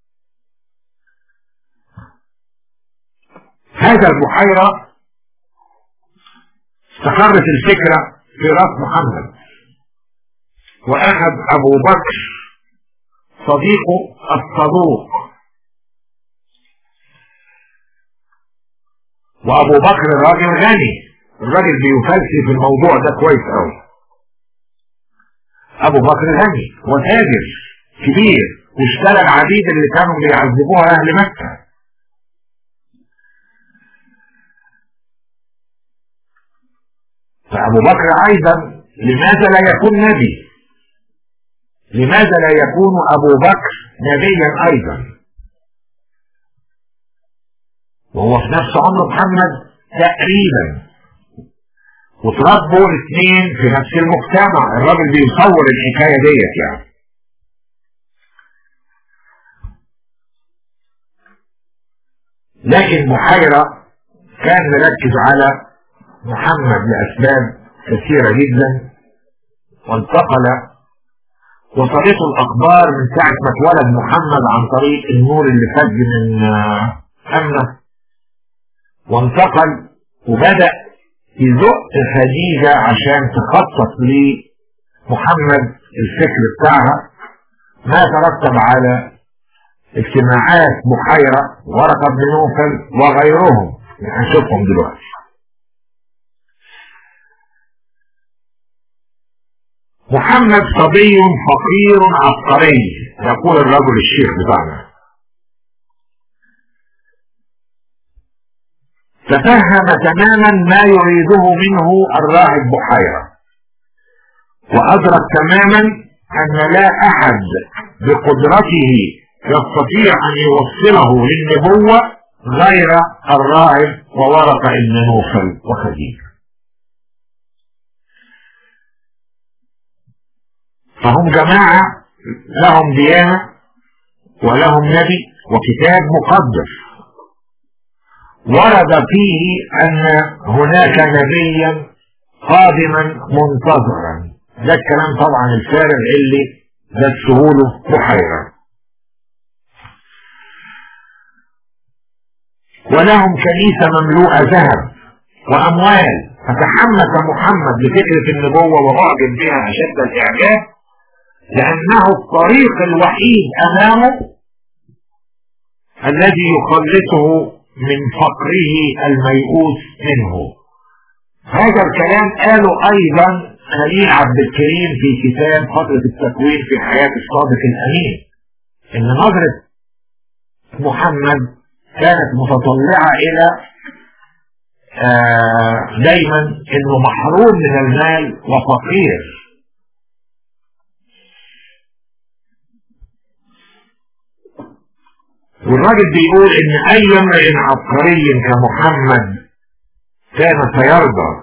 هذا البحيرة استقرت الفكرة في راس محمد واخذ ابو بكر صديقه الصدوق وابو بكر الراجل غني الراجل بيفلسف في الموضوع ده كويس قوي ابو بكر الهني وتاجر كبير واشترى العبيد اللي كانوا بيعذبوها اهل مكة فابو بكر ايضا لماذا لا يكون نبي لماذا لا يكون ابو بكر نبيا ايضا وهو في نفس عمر محمد تقريبا وتربوا الاثنين في نفس المجتمع الراجل بيصور الحكاية ديت يعني لكن محيرة كان مركز على محمد لأسباب كثيرة جدا وانتقل وصلته الأخبار من ساعة ما اتولد محمد عن طريق النور اللي فج من أمنه وانتقل وبدأ يزق خديجة عشان تخطط لمحمد الفكر بتاعها ما ترتب على اجتماعات بحيرة ورقة بن نوفل وغيرهم هنشوفهم دلوقتي محمد صبي فقير عبقري يقول الرجل الشيخ بتاعنا تفهم تماما ما يريده منه الراهب بحيرة وأدرك تماما أن لا أحد بقدرته يستطيع أن يوصله للنبوة غير الراهب وورقة ابن نوفل وخديجة فهم جماعة لهم ديانة ولهم نبي وكتاب مقدس ورد فيه أن هناك نبيا قادما منتظرا ده الكلام طبعا الفارغ اللي دسه له بحيرة ولهم كنيسة مملوءة ذهب وأموال فتحمس محمد لفكرة النبوة وأعجب بها أشد الإعجاب لأنه الطريق الوحيد أمامه الذي يخلصه من فقره الميؤوس منه هذا الكلام قاله ايضا خليل عبد الكريم في كتاب فترة التكوين في حياة الصادق الامين ان نظرة محمد كانت متطلعة الى آه دايما انه محروم من المال وفقير والراجل بيقول ان اي امرئ عبقري كمحمد كان سيرضى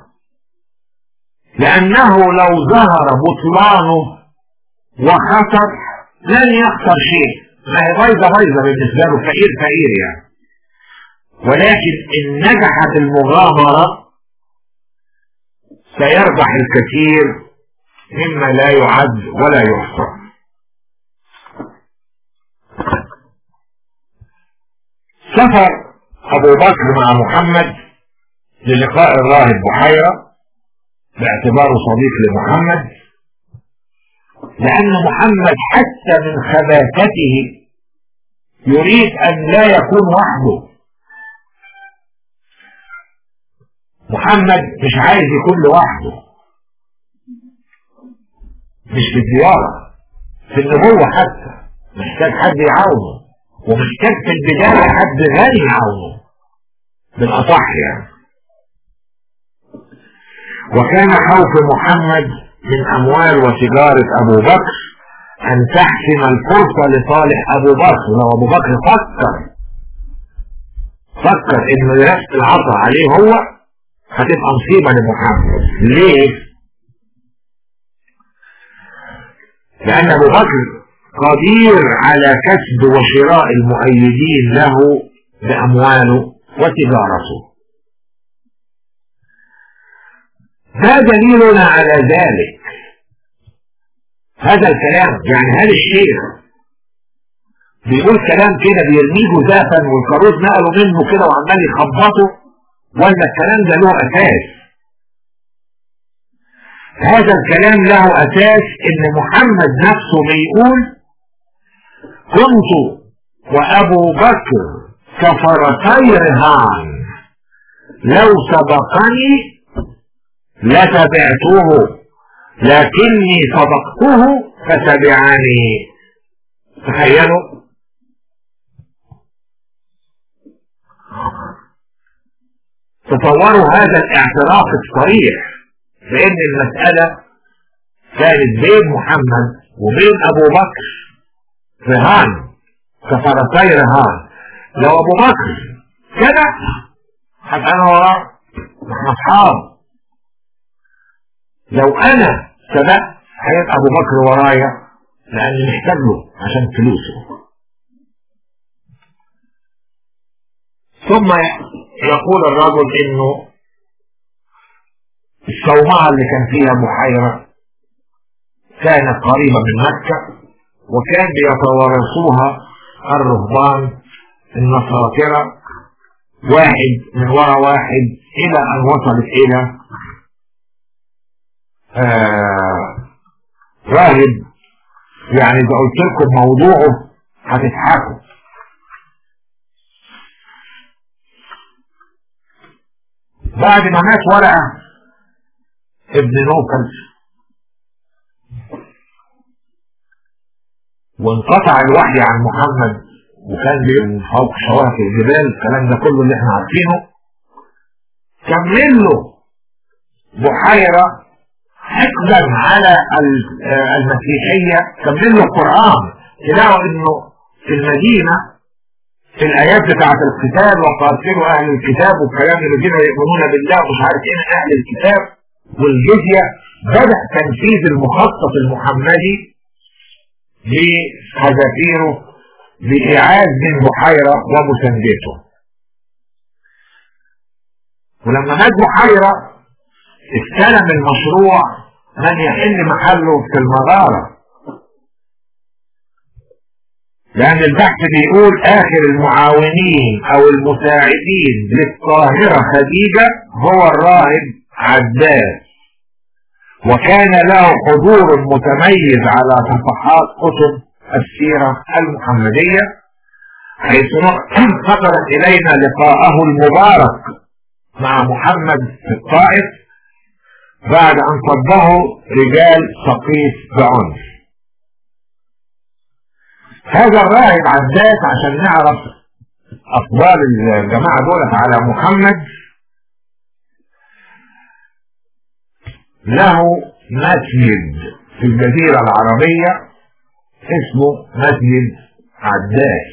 لانه لو ظهر بطلانه وخسر لن يخسر شيء ما هي بايظه بايظه بالنسبه له فقير فقير يعني ولكن ان نجحت المغامره سيربح الكثير مما لا يعد ولا يحصى سافر ابو بكر مع محمد للقاء الراهب بحيرة باعتباره صديق لمحمد لان محمد حتى من خباثته يريد ان لا يكون وحده محمد مش عايز يكون لوحده مش في الزيارة في النبوة حتى محتاج حد يعاونه ومحتاج في البداية حد غني يعاونه بالأصح يعني وكان خوف محمد من أموال وتجارة أبو بكر أن تحسم الفرصة لصالح أبو بكر لو أبو بكر فكر فكر إنه يرسل العصا عليه هو هتبقى مصيبة لمحمد ليه؟ لأن أبو بكر قدير على كسب وشراء المؤيدين له بأمواله وتجارته ما دليلنا على ذلك هذا الكلام يعني هذا الشيخ بيقول كلام كده بيرميه جزافا والكروز نقلوا منه كده وعمال يخبطه ولا الكلام ده له اساس هذا الكلام له اساس ان محمد نفسه بيقول كنت وابو بكر كفرتي رهان لو سبقني لتبعته لكني سبقته فتبعني تخيلوا تصوروا هذا الاعتراف الصريح بان المسألة كانت بين محمد وبين ابو بكر رهان كفرتي رهان لو ابو بكر كده هبقى انا وراه احنا اصحاب لو انا سبقت هيبقى ابو بكر ورايا لاني محتاج له عشان فلوسه ثم يقول الرجل انه الصومعة اللي كان فيها بحيرة كانت قريبة من مكة وكان بيتوارثوها الرهبان النصارى واحد من وراء واحد الى ان وصلت الى آه راهب يعني اذا قلت لكم موضوعه هتضحكوا بعد ما مات ورقه ابن نوفل وانقطع الوحي عن محمد وكان من فوق شواهق الجبال الكلام ده كله اللي احنا عارفينه كمل له بحيرة حقدا على المسيحية كمل له القرآن تلاقوا انه في المدينة في الآيات بتاعة الكتاب وقاتلوا أهل الكتاب والكلام الذين يؤمنون بالله ومش عارف ايه أهل الكتاب والجزية بدأ تنفيذ المخطط المحمدي لحذافيره لإعاد من بحيرة ومساندته ولما مات بحيرة استلم المشروع من يحل محله في المغارة لأن البحث بيقول آخر المعاونين أو المساعدين للقاهرة خديجة هو الراهب عداد وكان له حضور متميز على صفحات كتب السيرة المحمدية حيث نقلت إلينا لقاءه المبارك مع محمد في الطائف بعد ان صبه رجال سقيف بعنف هذا الراهب عداس عشان نعرف اقبال الجماعة دولت على محمد له مسجد في الجزيرة العربية اسمه مسجد عداس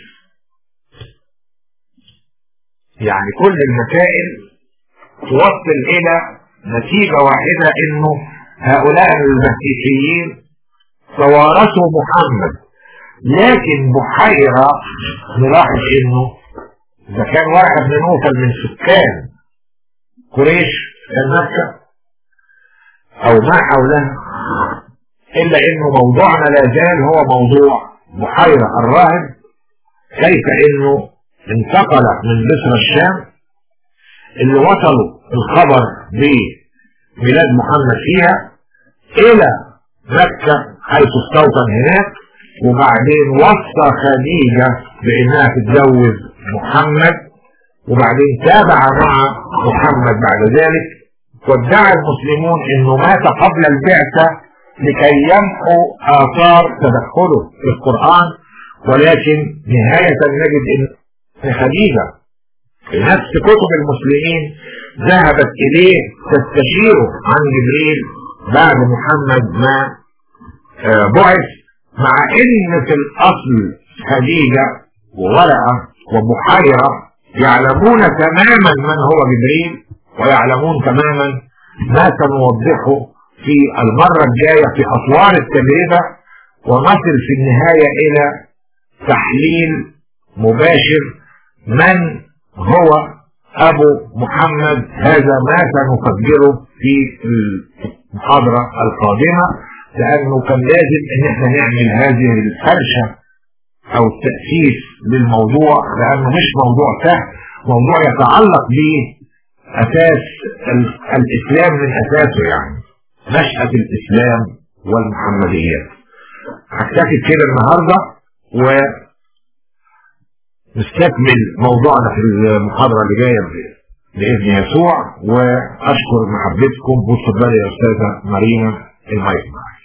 يعني كل المسائل توصل الى نتيجة واحدة انه هؤلاء المسيحيين توارثوا محمد لكن بحيرة نلاحظ انه اذا كان واحد من نوفل من سكان قريش كان مكة او ما حولها الا انه موضوعنا لا زال هو موضوع بحيرة الراهب كيف انه انتقل من مصر الشام اللي وصلوا الخبر بميلاد محمد فيها الى مكة حيث استوطن هناك وبعدين وصى خديجة بانها تتجوز محمد وبعدين تابع مع محمد بعد ذلك وادعى المسلمون انه مات قبل البعثة لكي يمحوا اثار تدخله في القرآن ولكن نهاية نجد ان خديجة نفس كتب المسلمين ذهبت اليه تستشيره عن جبريل بعد محمد ما آه، بعث مع ان في الاصل خديجة وورقة وبحيرة يعلمون تماما من هو جبريل ويعلمون تماما ما سنوضحه في المرة الجاية في اطوار التجربة ونصل في النهاية الى تحليل مباشر من هو ابو محمد هذا ما سنفجره في المحاضرة القادمة لانه كان لازم ان احنا نعمل هذه الفرشة او التأسيس للموضوع لانه مش موضوع سهل موضوع يتعلق باساس الاسلام من اساسه يعني نشأة الاسلام والمحمديات هكتفي كده النهاردة و نستكمل موضوعنا في المحاضرة اللي جاية بإذن يسوع وأشكر محبتكم واتفضلي يا أستاذة مارينا المايك معك